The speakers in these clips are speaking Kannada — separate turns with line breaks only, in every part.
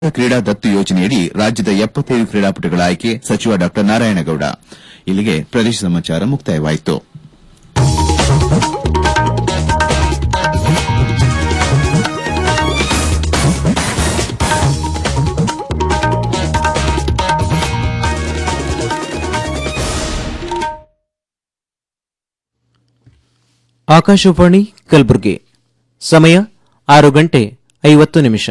ಕ್ರೀಡಾ ದತ್ತು ಯೋಜನೆಯಡಿ ರಾಜ್ಯದ ಎಪ್ಪತ್ತೈದು ಕ್ರೀಡಾಪಟುಗಳ ಆಯ್ಕೆ ಸಚಿವ ಡಾ ನಾರಾಯಣಗೌಡ ಇಲ್ಲಿಗೆ ಪ್ರದೇಶ ಸಮಾಚಾರ ಮುಕ್ತಾಯವಾಯಿತು
ಆಕಾಶವಾಣಿ ಕಲಬುರಗಿ ಸಮಯ ಆರು ಗಂಟೆ ಐವತ್ತು ನಿಮಿಷ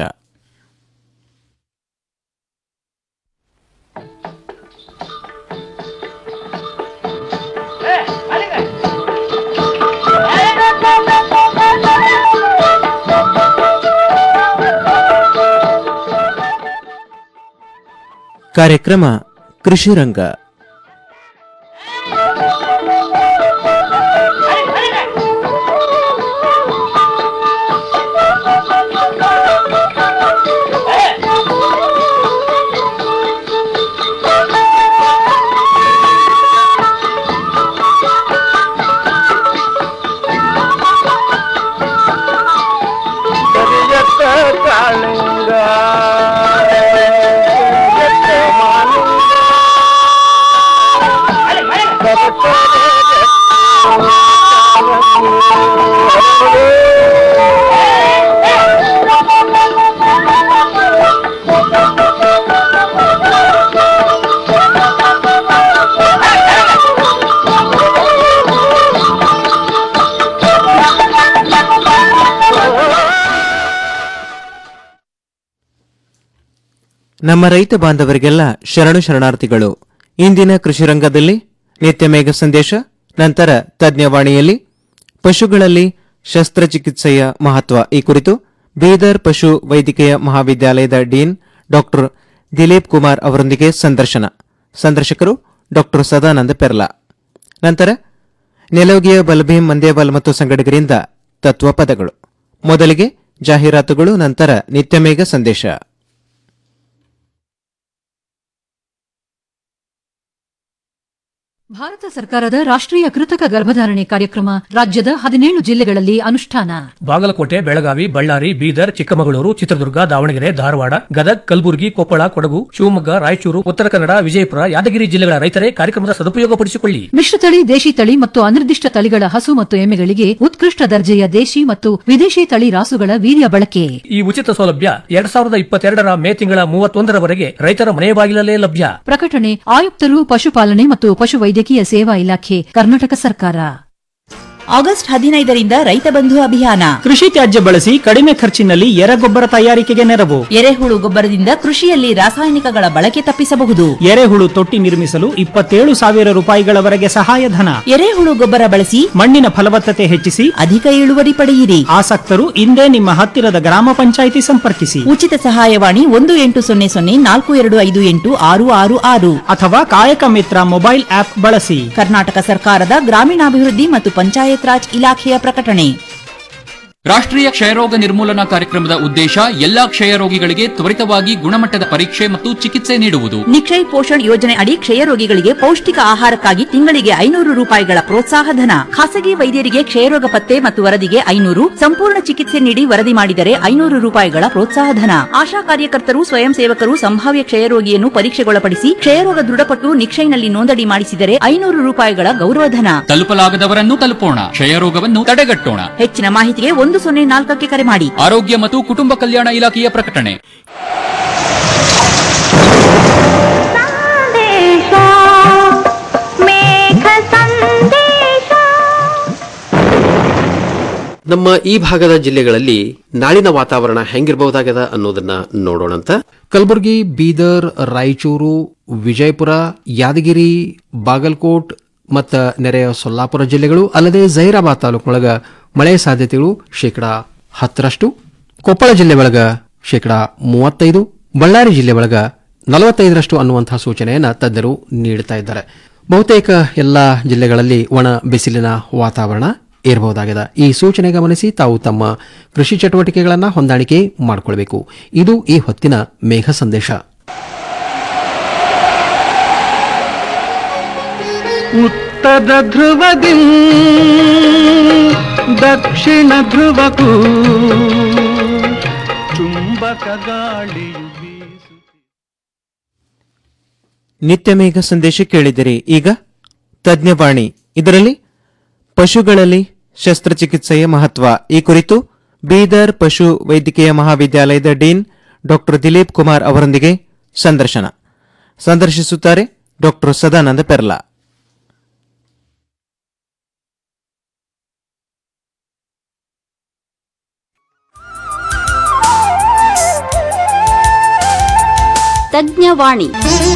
ಕಾರ್ಯಕ್ರಮ ಕೃಷಿ ರಂಗ
ಕರಿಯತ್ತ ಕಾಳಿಂಗ ಕರಿಯತ್ತ ಮಾಲಿಂಗ
ನಮ್ಮ ರೈತ ಬಾಂಧವರಿಗೆಲ್ಲ ಶರಣು ಶರಣಾರ್ಥಿಗಳು ಇಂದಿನ ಕೃಷಿ ರಂಗದಲ್ಲಿ ನಿತ್ಯ ಮೇಘ ಸಂದೇಶ ನಂತರ ತಜ್ಞವಾಣಿಯಲ್ಲಿ ಪಶುಗಳಲ್ಲಿ ಶಸ್ತ್ರಚಿಕಿತ್ಸೆಯ ಮಹತ್ವ ಈ ಕುರಿತು ಬೀದರ್ ಪಶು ವೈದ್ಯಕೀಯ ಮಹಾವಿದ್ಯಾಲಯದ ಡೀನ್ ಡಾಕ್ಟರ್ ದಿಲೀಪ್ ಕುಮಾರ್ ಅವರೊಂದಿಗೆ ಸಂದರ್ಶನ ಸಂದರ್ಶಕರು ಡಾಕ್ಟರ್ ಸದಾನಂದ ಪೆರ್ಲಾ ನಂತರ ನೆಲೋಗಿಯ ಬಲಭೀಮ್ ಮಂದೇಬಲ್ ಮತ್ತು ಸಂಗಡಿಗರಿಂದ ತತ್ವ ಪದಗಳು ಮೊದಲಿಗೆ ಜಾಹೀರಾತುಗಳು ನಂತರ ನಿತ್ಯಮೇಘ ಸಂದೇಶ
ಭಾರತ ಸರ್ಕಾರದ ರಾಷ್ಟ್ರೀಯ ಕೃತಕ ಗರ್ಭಧಾರಣೆ ಕಾರ್ಯಕ್ರಮ ರಾಜ್ಯದ ಹದಿನೇಳು ಜಿಲ್ಲೆಗಳಲ್ಲಿ ಅನುಷ್ಠಾನ
ಬಾಗಲಕೋಟೆ ಬೆಳಗಾವಿ ಬಳ್ಳಾರಿ ಬೀದರ್ ಚಿಕ್ಕಮಗಳೂರು ಚಿತ್ರದುರ್ಗ ದಾವಣಗೆರೆ ಧಾರವಾಡ ಗದಗ್ ಕಲಬುರಗಿ ಕೊಪ್ಪಳ ಕೊಡಗು ಶಿವಮೊಗ್ಗ ರಾಯಚೂರು ಉತ್ತರ ಕನ್ನಡ ವಿಜಯಪುರ ಯಾದಗಿರಿ ಜಿಲ್ಲೆಗಳ ರೈತರೇ ಕಾರ್ಯಕ್ರಮದ ಸದುಪಯೋಗಪಡಿಸಿಕೊಳ್ಳಿ
ಮಿಶ್ರತಳಿ ದೇಶಿ ತಳಿ ಮತ್ತು ಅನಿರ್ದಿಷ್ಟ ತಳಿಗಳ ಹಸು ಮತ್ತು ಎಮ್ಮೆಗಳಿಗೆ ಉತ್ಕೃಷ್ಟ ದರ್ಜೆಯ ದೇಶಿ ಮತ್ತು ವಿದೇಶಿ ತಳಿ ರಾಸುಗಳ ವೀರ್ಯ ಬಳಕೆ
ಈ ಉಚಿತ ಸೌಲಭ್ಯ ಎರಡ್ ಸಾವಿರದ ಇಪ್ಪತ್ತೆರಡರ ಮೇ ತಿಂಗಳ ಮೂವತ್ತೊಂದರವರೆಗೆ ರೈತರ ಮನೆ ಬಾಗಿಲಲ್ಲೇ ಲಭ್ಯ
ಪ್ರಕಟಣೆ ಆಯುಕ್ತರು ಪಶುಪಾಲನೆ ಮತ್ತು ಪಶುವೈದ್ಯಕೀಯ ಸೇವಾ ಇಲಾಖೆ ಕರ್ನಾಟಕ ಸರ್ಕಾರ
ಆಗಸ್ಟ್ ಹದಿನೈದರಿಂದ ರೈತ ಬಂಧು ಅಭಿಯಾನ
ಕೃಷಿ ತ್ಯಾಜ್ಯ ಬಳಸಿ ಕಡಿಮೆ ಖರ್ಚಿನಲ್ಲಿ ಎರೆಗೊಬ್ಬರ ತಯಾರಿಕೆಗೆ ನೆರವು
ಎರೆಹುಳು ಗೊಬ್ಬರದಿಂದ ಕೃಷಿಯಲ್ಲಿ ರಾಸಾಯನಿಕಗಳ ಬಳಕೆ ತಪ್ಪಿಸಬಹುದು
ಎರೆಹುಳು ತೊಟ್ಟಿ ನಿರ್ಮಿಸಲು ಇಪ್ಪತ್ತೇಳು ಸಾವಿರ ರೂಪಾಯಿಗಳವರೆಗೆ ಸಹಾಯಧನ
ಎರೆಹುಳು ಗೊಬ್ಬರ ಬಳಸಿ
ಮಣ್ಣಿನ ಫಲವತ್ತತೆ ಹೆಚ್ಚಿಸಿ
ಅಧಿಕ ಇಳುವರಿ ಪಡೆಯಿರಿ
ಆಸಕ್ತರು ಇಂದೇ ನಿಮ್ಮ ಹತ್ತಿರದ ಗ್ರಾಮ ಪಂಚಾಯಿತಿ ಸಂಪರ್ಕಿಸಿ
ಉಚಿತ ಸಹಾಯವಾಣಿ ಒಂದು ಎಂಟು ಸೊನ್ನೆ ಸೊನ್ನೆ ನಾಲ್ಕು ಎರಡು ಐದು ಎಂಟು ಆರು ಆರು ಆರು
ಅಥವಾ ಕಾಯಕ ಮಿತ್ರ ಮೊಬೈಲ್ ಆಪ್ ಬಳಸಿ
ಕರ್ನಾಟಕ ಸರ್ಕಾರದ ಗ್ರಾಮೀಣಾಭಿವೃದ್ಧಿ ಮತ್ತು ಪಂಚಾಯತ್ ರಾಜ್ ಇಲಾಖೆಯ ಪ್ರಕಟಣೆ
ರಾಷ್ಟ್ರೀಯ ಕ್ಷಯರೋಗ ನಿರ್ಮೂಲನಾ ಕಾರ್ಯಕ್ರಮದ ಉದ್ದೇಶ ಎಲ್ಲಾ ಕ್ಷಯರೋಗಿಗಳಿಗೆ ತ್ವರಿತವಾಗಿ ಗುಣಮಟ್ಟದ ಪರೀಕ್ಷೆ ಮತ್ತು ಚಿಕಿತ್ಸೆ ನೀಡುವುದು
ನಿಕ್ಷಯ್ ಪೋಷಣ್ ಯೋಜನೆ ಅಡಿ ಕ್ಷಯರೋಗಿಗಳಿಗೆ ಪೌಷ್ಟಿಕ ಆಹಾರಕ್ಕಾಗಿ ತಿಂಗಳಿಗೆ ಐನೂರು ರೂಪಾಯಿಗಳ ಪ್ರೋತ್ಸಾಹ ಧನ ಖಾಸಗಿ ವೈದ್ಯರಿಗೆ ಕ್ಷಯರೋಗ ಪತ್ತೆ ಮತ್ತು ವರದಿಗೆ ಐನೂರು ಸಂಪೂರ್ಣ ಚಿಕಿತ್ಸೆ ನೀಡಿ ವರದಿ ಮಾಡಿದರೆ ಐನೂರು ರೂಪಾಯಿಗಳ ಪ್ರೋತ್ಸಾಹ ಧನ ಆಶಾ ಕಾರ್ಯಕರ್ತರು ಸ್ವಯಂ ಸೇವಕರು ಸಂಭಾವ್ಯ ಕ್ಷಯರೋಗಿಯನ್ನು ಪರೀಕ್ಷೆಗೊಳಪಡಿಸಿ ಕ್ಷಯರೋಗ ದೃಢಪಟ್ಟು ನಿಕ್ಷಯ್ನಲ್ಲಿ ನೋಂದಣಿ ಮಾಡಿಸಿದರೆ ಐನೂರು ರೂಪಾಯಿಗಳ ಗೌರವಧನ
ತಲುಪಲಾಗದವರನ್ನು ತಲುಪೋಣ ಕ್ಷಯರೋಗವನ್ನು ತಡೆಗಟ್ಟೋಣ
ಹೆಚ್ಚಿನ ಮಾಹಿತಿಗೆ ಒಂದು ಸೊನ್ನೆ ನಾಲ್ಕಕ್ಕೆ ಕರೆ ಮಾಡಿ
ಆರೋಗ್ಯ ಮತ್ತು ಕುಟುಂಬ ಕಲ್ಯಾಣ ಇಲಾಖೆಯ ಪ್ರಕಟಣೆ
ನಮ್ಮ ಈ ಭಾಗದ ಜಿಲ್ಲೆಗಳಲ್ಲಿ ನಾಳಿನ ವಾತಾವರಣ ಹೆಂಗಿರಬಹುದಾಗದ ಅನ್ನೋದನ್ನ ನೋಡೋಣಂತ ಕಲಬುರಗಿ ಬೀದರ್ ರಾಯಚೂರು ವಿಜಯಪುರ ಯಾದಗಿರಿ ಬಾಗಲಕೋಟ್ ಮತ್ತ ನೆರೆಯ ಸೊಲ್ಲಾಪುರ ಜಿಲ್ಲೆಗಳು ಅಲ್ಲದೆ ಜೈರಾಬಾದ್ ತಾಲೂಕಿನೊಳಗ ಮಳೆ ಸಾಧ್ಯತೆಗಳು ಶೇಕಡಾ ಹತ್ತರಷ್ಟು ಕೊಪ್ಪಳ ಜಿಲ್ಲೆ ಒಳಗ ಶೇಕಡಾ ಮೂವತ್ತೈದು ಬಳ್ಳಾರಿ ಜಿಲ್ಲೆ ಒಳಗ ನಲವತ್ತೈದರಷ್ಟು ಅನ್ನುವಂತಹ ಸೂಚನೆಯನ್ನ ತಜ್ಞರು ನೀಡುತ್ತಾ ಇದ್ದಾರೆ ಬಹುತೇಕ ಎಲ್ಲಾ ಜಿಲ್ಲೆಗಳಲ್ಲಿ ಒಣ ಬಿಸಿಲಿನ ವಾತಾವರಣ ಇರಬಹುದಾಗಿದೆ ಈ ಸೂಚನೆ ಗಮನಿಸಿ ತಾವು ತಮ್ಮ ಕೃಷಿ ಚಟುವಟಿಕೆಗಳನ್ನು ಹೊಂದಾಣಿಕೆ ಮಾಡಿಕೊಳ್ಬೇಕು ಇದು ಈ ಹೊತ್ತಿನ ಮೇಘ ಸಂದೇಶ
ಉತ್ತರ ಧ್ರುವದಿ ದಕ್ಷಿಣ ಧ್ರುವಕ್ಕೂ ಚುಂಬಕ ಗಾಳಿಯು ಬೀ
ನಿತ್ಯ ಮೇಘ ಸಂದೇಶ ಕೇಳಿದಿರಿ ಈಗ ತಜ್ಞವಾಣಿ ಇದರಲ್ಲಿ ಪಶುಗಳಲ್ಲಿ ಶಸ್ತ್ರಚಿಕಿತ್ಸೆಯ ಮಹತ್ವ ಈ ಕುರಿತು ಬೀದರ್ ಪಶು ವೈದ್ಯಕೀಯ ಮಹಾವಿದ್ಯಾಲಯದ ಡೀನ್ ಡಾಕ್ಟರ್ ದಿಲೀಪ್ ಕುಮಾರ್ ಅವರೊಂದಿಗೆ ಸಂದರ್ಶನ ಸಂದರ್ಶಿಸುತ್ತಾರೆ ಡಾಕ್ಟರ್ ಸದಾನಂದ ಪೆರ್ಲಾ
ತಜ್ಞವಾಣಿ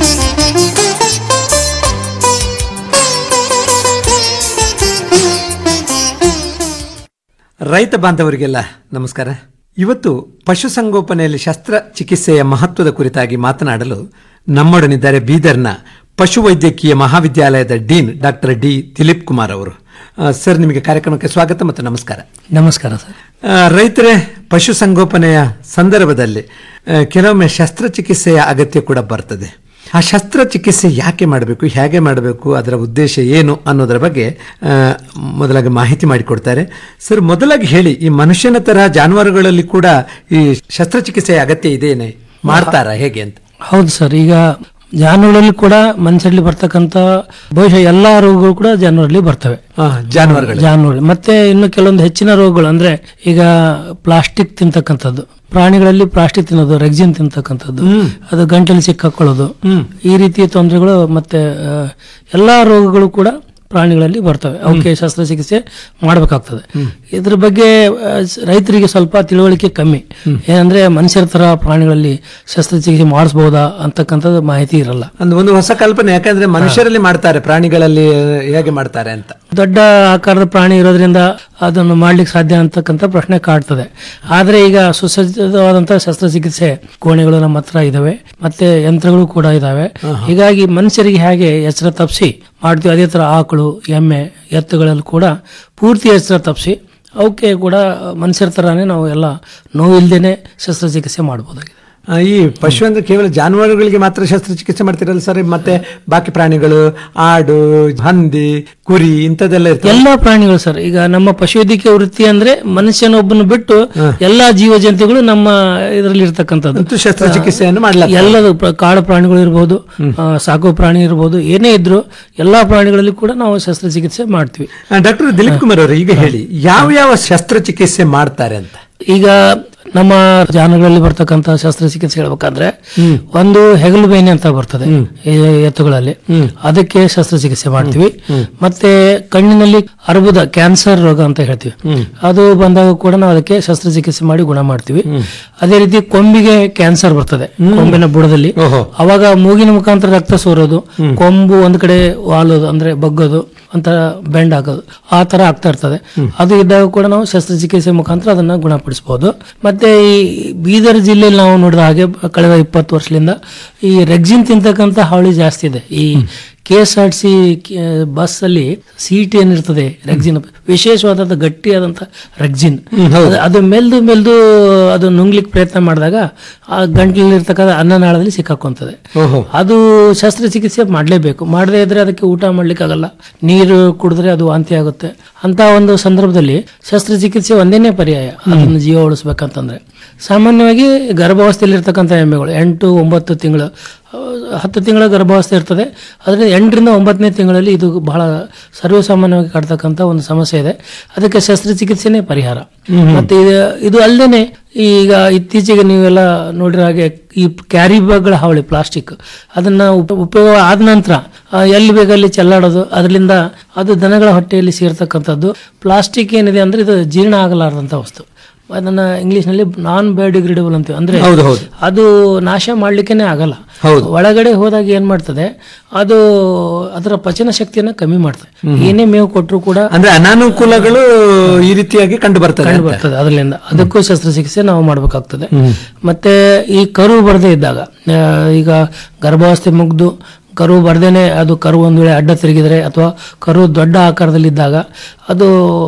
ರೈತ ಬಾಂಧವರಿಗೆಲ್ಲ ನಮಸ್ಕಾರ ಇವತ್ತು ಪಶುಸಂಗೋಪನೆಯಲ್ಲಿ ಶಸ್ತ್ರಚಿಕಿತ್ಸೆಯ ಮಹತ್ವದ ಕುರಿತಾಗಿ ಮಾತನಾಡಲು ನಮ್ಮೊಡನಿದ್ದಾರೆ ಬೀದರ್ನ ಪಶುವೈದ್ಯಕೀಯ ಮಹಾವಿದ್ಯಾಲಯದ dean doctor D Dilip Kumar ಅವರು ಆ, ಸರ್ ನಿಮಗೆ ಕಾರ್ಯಕ್ರಮಕ್ಕೆ ಸ್ವಾಗತ ಮತ್ತು ನಮಸ್ಕಾರ
ನಮಸ್ಕಾರ ಸರ್
ಆ, ರೈತರೇ ಪಶುಸಂಗೋಪನೆಯ ಸಂದರ್ಭದಲ್ಲಿ ಆ, ಕೆಲವೊಮ್ಮೆ ಶಸ್ತ್ರಚಿಕಿತ್ಸೆಯ ಅಗತ್ಯ ಕೂಡ ಬರ್ತದೆ ಆ ಶಸ್ತ್ರಚಿಕಿತ್ಸೆ ಯಾಕೆ ಮಾಡಬೇಕು ಹೇಗೆ ಮಾಡಬೇಕು ಅದರ ಉದ್ದೇಶ ಏನು ಅನ್ನೋದರ ಬಗ್ಗೆ ಆ, ಮೊದಲಾಗಿ ಮಾಹಿತಿ ಮಾಡಿಕೊಡ್ತಾರೆ ಸರ್ ಮೊದಲಾಗಿ ಹೇಳಿ ಈ ಮನುಷ್ಯನ ತರ ಜಾನುವಾರುಗಳಲ್ಲಿ ಕೂಡ ಈ ಶಸ್ತ್ರಚಿಕಿತ್ಸೆಯ ಅಗತ್ಯ ಇದೆಯೇನೆ ಮಾಡ್ತಾರಾ ಹೇಗೆ ಅಂತ
ಹೌದು ಸರ್ ಈಗ ಜಾನುವಾರಲ್ಲಿ ಕೂಡ ಮನುಷ್ಯರಲ್ಲಿ ಬರ್ತಕ್ಕಂಥ ಬಹುಶಃ ಎಲ್ಲಾ ರೋಗಗಳು ಕೂಡ ಜಾನುವಾರಲ್ಲಿ ಬರ್ತವೆ
ಆ, ಜಾನುವಾರುಗಳು
ಜಾನುವಾರು ಮತ್ತೆ ಇನ್ನು ಕೆಲವೊಂದು ಹೆಚ್ಚಿನ ರೋಗಗಳು ಅಂದ್ರೆ ಈಗ ಪ್ಲಾಸ್ಟಿಕ್ ತಿಂತಕ್ಕಂಥದ್ದು ಪ್ರಾಣಿಗಳಲ್ಲಿ ಪ್ಲಾಸ್ಟಿಕ್ ತಿನ್ನೋದು ರೆಕ್ಸಿನ್ ತಿಂತಕ್ಕಂಥದ್ದು ಅದು ಗಂಟಲು ಸಿಕ್ಕಾಕೊಳ್ಳೋದು ಈ ರೀತಿಯ ತೊಂದರೆಗಳು ಮತ್ತೆ ಆ, ಎಲ್ಲಾ ರೋಗಗಳು ಕೂಡ ಪ್ರಾಣಿಗಳಲ್ಲಿ ಬರ್ತವೆ ಅವಕ್ಕೆ ಶಸ್ತ್ರಚಿಕಿತ್ಸೆ ಮಾಡಬೇಕಾಗ್ತದೆ ಇದ್ರ ಬಗ್ಗೆ ಆ, ಸ್- ರೈತರಿಗೆ ಸ್ವಲ್ಪ ತಿಳುವಳಿಕೆ ಕಮ್ಮಿ ಏನಂದ್ರೆ ಮನುಷ್ಯರ ತರ ಪ್ರಾಣಿಗಳಲ್ಲಿ ಶಸ್ತ್ರಚಿಕಿತ್ಸೆ ಮಾಡಿಸಬಹುದಾ ಅಂತಕ್ಕಂಥದ್ದು ಮಾಹಿತಿ ಇರಲ್ಲ
ಒಂದು ಒಂದು ಹೊಸ ಕಲ್ಪನೆ ಯಾಕಂದ್ರೆ ಮನುಷ್ಯರಲ್ಲಿ ಮಾಡ್ತಾರೆ ಪ್ರಾಣಿಗಳಲ್ಲಿ ಹೇಗೆ ಮಾಡ್ತಾರೆ ಅಂತ
ದೊಡ್ಡ ಆಕಾರದ ಪ್ರಾಣಿ ಇರೋದ್ರಿಂದ ಅದನ್ನು ಮಾಡ್ಲಿಕ್ಕೆ ಸಾಧ್ಯ ಅಂತಕ್ಕಂಥ ಪ್ರಶ್ನೆ ಕಾಡ್ತದೆ ಆದ್ರೆ ಈಗ ಸುಸಜ್ಜಿತವಾದಂತಹ ಶಸ್ತ್ರಚಿಕಿತ್ಸೆ ಕೋಣೆಗಳು ನಮ್ಮ ಹತ್ರ ಇದಾವೆ ಮತ್ತೆ ಯಂತ್ರಗಳು ಕೂಡ ಇದಾವೆ ಹೀಗಾಗಿ ಮನುಷ್ಯರಿಗೆ ಹೇಗೆ ಎಚ್ಚರ ತಪ್ಪಿಸಿ ಮಾಡ್ತೀವಿ ಅದೇ ತರ ಆಕಳು ಎಮ್ಮೆ ಎತ್ತುಗಳಲ್ಲಿ ಕೂಡ ಪೂರ್ತಿ ಎಚ್ಚರ ತಪ್ಪಿಸಿ ಅವಕ್ಕೆ ಕೂಡ ಮನುಷ್ಯರ ತರಾನೇ ನಾವು ಎಲ್ಲ ನೋವಿಲ್ದೇನೆ ಶಸ್ತ್ರಚಿಕಿತ್ಸೆ ಮಾಡಬಹುದಾಗಿದೆ
ಆ, ಈ ಪಶು ಅಂದ್ರೆ ಕೇವಲ ಜಾನುವಾರುಗಳಿಗೆ ಮಾತ್ರ ಶಸ್ತ್ರಚಿಕಿತ್ಸೆ ಮಾಡ್ತಿರಲ್ಲ ಸರ್ ಮತ್ತೆ ಬಾಕಿ ಪ್ರಾಣಿಗಳು ಆಡು ಹಂದಿ ಕುರಿ ಇಂಥದ್ದೆಲ್ಲ ಇರ್ತದೆ
ಎಲ್ಲಾ ಪ್ರಾಣಿಗಳು ಸರ್ ಈಗ ನಮ್ಮ ಪಶುವೈದ್ಯಕೀಯ ವೃತ್ತಿ ಅಂದ್ರೆ ಮನುಷ್ಯನೊಬ್ಬನ ಬಿಟ್ಟು ಎಲ್ಲಾ ಜೀವ ಜಂತುಗಳು ನಮ್ಮ ಇದರಲ್ಲಿ ಇರ್ತಕ್ಕಂಥದ್ದು
ಅಂತೂ ಶಸ್ತ್ರಚಿಕಿತ್ಸೆಯನ್ನು ಮಾಡಲಾಗ್ತದೆ.
ಎಲ್ಲದು ಪ್ರ- ಕಾಡು ಪ್ರಾಣಿಗಳು ಇರ್ಬೋದು ಆ, ಸಾಕು ಪ್ರಾಣಿ ಇರ್ಬೋದು ಏನೇ ಇದ್ರು ಎಲ್ಲಾ ಪ್ರಾಣಿಗಳಲ್ಲಿ ಕೂಡ ನಾವು ಶಸ್ತ್ರಚಿಕಿತ್ಸೆ ಮಾಡ್ತೀವಿ
ಡಾಕ್ಟರ್ ದಿಲೀಪ್ ಕುಮಾರ್ ಅವರು ಈಗ ಹೇಳಿ ಯಾವ ಯಾವ ಶಸ್ತ್ರಚಿಕಿತ್ಸೆ ಮಾಡ್ತಾರೆ ಅಂತ
ಈಗ ನಮ್ಮ ಜಾನುಗಳಲ್ಲಿ ಬರ್ತಕ್ಕಂಥ ಶಸ್ತ್ರಚಿಕಿತ್ಸೆ ಹೇಳ್ಬೇಕಂದ್ರೆ ಒಂದು ಹೆಗಲು ಬೇನೆ ಅಂತ ಬರ್ತದೆ ಈ ಎತ್ತುಗಳಲ್ಲಿ ಅದಕ್ಕೆ ಶಸ್ತ್ರಚಿಕಿತ್ಸೆ ಮಾಡ್ತೀವಿ ಮತ್ತೆ ಕಣ್ಣಿನಲ್ಲಿ ಅರ್ಬುದ ಕ್ಯಾನ್ಸರ್ ರೋಗ ಅಂತ ಹೇಳ್ತೀವಿ ಅದು ಬಂದಾಗ ಕೂಡ ನಾವು ಅದಕ್ಕೆ ಶಸ್ತ್ರಚಿಕಿತ್ಸೆ ಮಾಡಿ ಗುಣ ಮಾಡ್ತೀವಿ ಅದೇ ರೀತಿ ಕೊಂಬಿಗೆ ಕ್ಯಾನ್ಸರ್ ಬರ್ತದೆ ಕೊಂಬಿನ ಬುಡದಲ್ಲಿ ಅವಾಗ ಮೂಗಿನ ಮುಖಾಂತರ ರಕ್ತ ಸೋರೋದು ಕೊಂಬು ಒಂದ್ ಕಡೆ ವಾಲೋದು ಅಂದ್ರೆ ಬಗ್ಗೋದು ಅಂತ ಬೆಂಡ್ ಹಾಕೋದು ಆ ತರ ಆಗ್ತಾ ಇರ್ತದೆ ಅದು ಇದ್ದಾಗ ಕೂಡ ನಾವು ಶಸ್ತ್ರಚಿಕಿತ್ಸೆ ಮುಖಾಂತರ ಅದನ್ನ ಗುಣಪಡಿಸಬಹುದು ಮತ್ತೆ ಈ ಬೀದರ್ ಜಿಲ್ಲೆಯಲ್ಲಿ ನಾವು ನೋಡಿದ ಹಾಗೆ ಕಳೆದ ಇಪ್ಪತ್ತು ವರ್ಷದಿಂದ ಈ ರೆಗ್ಜಿನ್ ತಿಂತಕ್ಕಂತ ಹಾವಳಿ ಜಾಸ್ತಿ ಇದೆ ಈ K S R T C ಅಲ್ಲಿ ಸೀಟ್ ಏನಿರ್ತದೆ ರೆಗ್ಜಿನ್ ವಿಶೇಷವಾದಂತ ಗಟ್ಟಿಯಾದಂತ ರೆಗ್ಜಿನ್ ಅದು- ಅದು ಮೆಲ್ದು ಮೆಲ್ದು ಅದು ನುಂಗ್ಲಿಕ್ಕೆ ಪ್ರಯತ್ನ ಮಾಡಿದಾಗ ಆ ಗಂಟಲಲ್ಲಿ ಇರ್ತಕ್ಕಂಥ ಅನ್ನನಾಳದಲ್ಲಿ ಸಿಕ್ಕಾಕೊಂತದೆ ಅದು ಶಸ್ತ್ರಚಿಕಿತ್ಸೆ ಮಾಡಲೇಬೇಕು ಮಾಡದೇ ಇದ್ರೆ ಅದಕ್ಕೆ ಊಟ ಮಾಡ್ಲಿಕ್ಕೆ ಆಗಲ್ಲ ನೀರು ಕುಡಿದ್ರೆ ಅದು ವಾಂತಿ ಆಗುತ್ತೆ ಅಂತ ಒಂದು ಸಂದರ್ಭದಲ್ಲಿ ಶಸ್ತ್ರಚಿಕಿತ್ಸೆ ಒಂದೇನೇ ಪರ್ಯಾಯ ಅದನ್ನು ಜೀವ ಉಳಿಸ್ಬೇಕಂತಂದ್ರೆ ಸಾಮಾನ್ಯವಾಗಿ ಗರ್ಭಾವಸ್ಥೆಯಲ್ಲಿ ಇರ್ತಕ್ಕಂಥ ಎಮ್ಮೆಗಳು ಎಂಟು ಒಂಬತ್ತು ತಿಂಗಳು ಆ, ಹತ್ತು ತಿಂಗಳ ಗರ್ಭಾವಸ್ಥೆ ಇರ್ತದೆ ಅದರಿಂದ ಎಂಟರಿಂದ ಒಂಬತ್ತನೇ ತಿಂಗಳಲ್ಲಿ ಇದು ಬಹಳ ಸರ್ವಸಾಮಾನ್ಯವಾಗಿ ಕಾಡ್ತಕ್ಕಂಥ ಒಂದು ಸಮಸ್ಯೆ ಇದೆ ಅದಕ್ಕೆ ಶಸ್ತ್ರಚಿಕಿತ್ಸೆನೇ ಪರಿಹಾರ ಮತ್ತೆ ಇದು ಇದು ಅಲ್ಲದೆ ಈಗ ಇತ್ತೀಚೆಗೆ ನೀವೆಲ್ಲ ನೋಡಿರೋ ಹಾಗೆ ಈ ಕ್ಯಾರಿ ಬ್ಯಾಗ್ಗಳ ಹಾವಳಿ ಪ್ಲಾಸ್ಟಿಕ್ ಅದನ್ನ ಉಪ- ಉಪಯೋಗ ಆದ ನಂತರ ಆ, ಎಲ್ಲಿ ಬೇಕಲ್ಲಿ ಚೆಲ್ಲಾಡೋದು ಅದರಿಂದ ಅದು ದನಗಳ ಹೊಟ್ಟೆಯಲ್ಲಿ ಸೇರ್ತಕ್ಕಂಥದ್ದು ಪ್ಲಾಸ್ಟಿಕ್ ಏನಿದೆ ಅಂದ್ರೆ ಇದು ಜೀರ್ಣ ಆಗಲಾರದಂತ ವಸ್ತು ಅದನ್ನ ಇಂಗ್ಲಿಷ್ ನಲ್ಲಿ ನಾನ್ ಬಯೋಡಿಗ್ರೇಡಬಲ್ ಅಂತೀವಿ ಅಂದ್ರೆ
ಹೌದು, ಹೌದು.
ಅದು ನಾಶ ಮಾಡ್ಲಿಕ್ಕೇನೆ ಆಗಲ್ಲ
ಹೌದು.
ಒಳಗಡೆ ಹೋದಾಗ ಏನ್ ಮಾಡ್ತದೆ ಅದು ಅದರ ಪಚನ ಶಕ್ತಿಯನ್ನ ಕಮ್ಮಿ ಮಾಡ್ತದೆ ಏನೇ ಮೇವು ಕೊಟ್ಟರು ಕೂಡ
ಅಂದ್ರೆ ಅನಾನುಕೂಲಗಳು ಈ ರೀತಿಯಾಗಿ ಕಂಡು ಬರ್ತದೆ
ಕಂಡು
ಅಂತ.
ಬರ್ತದೆ ಅದರಿಂದ ಅದಕ್ಕೂ ಶಸ್ತ್ರಚಿಕಿತ್ಸೆ ನಾವು ಮಾಡಬೇಕಾಗ್ತದೆ ಮತ್ತೆ ಈ ಕರು ಬರದೇ ಇದ್ದಾಗ ಆ, ಈಗ ಗರ್ಭಾವಸ್ಥೆ ಮುಗ್ದು ಕರು ಬರ್ದೇನೆ ಅದು ಕರು ಒಂದು ವೇಳೆ ಅಡ್ಡ ತಿರುಗಿದ್ರೆ ಅಥವಾ ಕರು ದೊಡ್ಡ ಆಕಾರದಲ್ಲಿದ್ದಾಗ ಅದು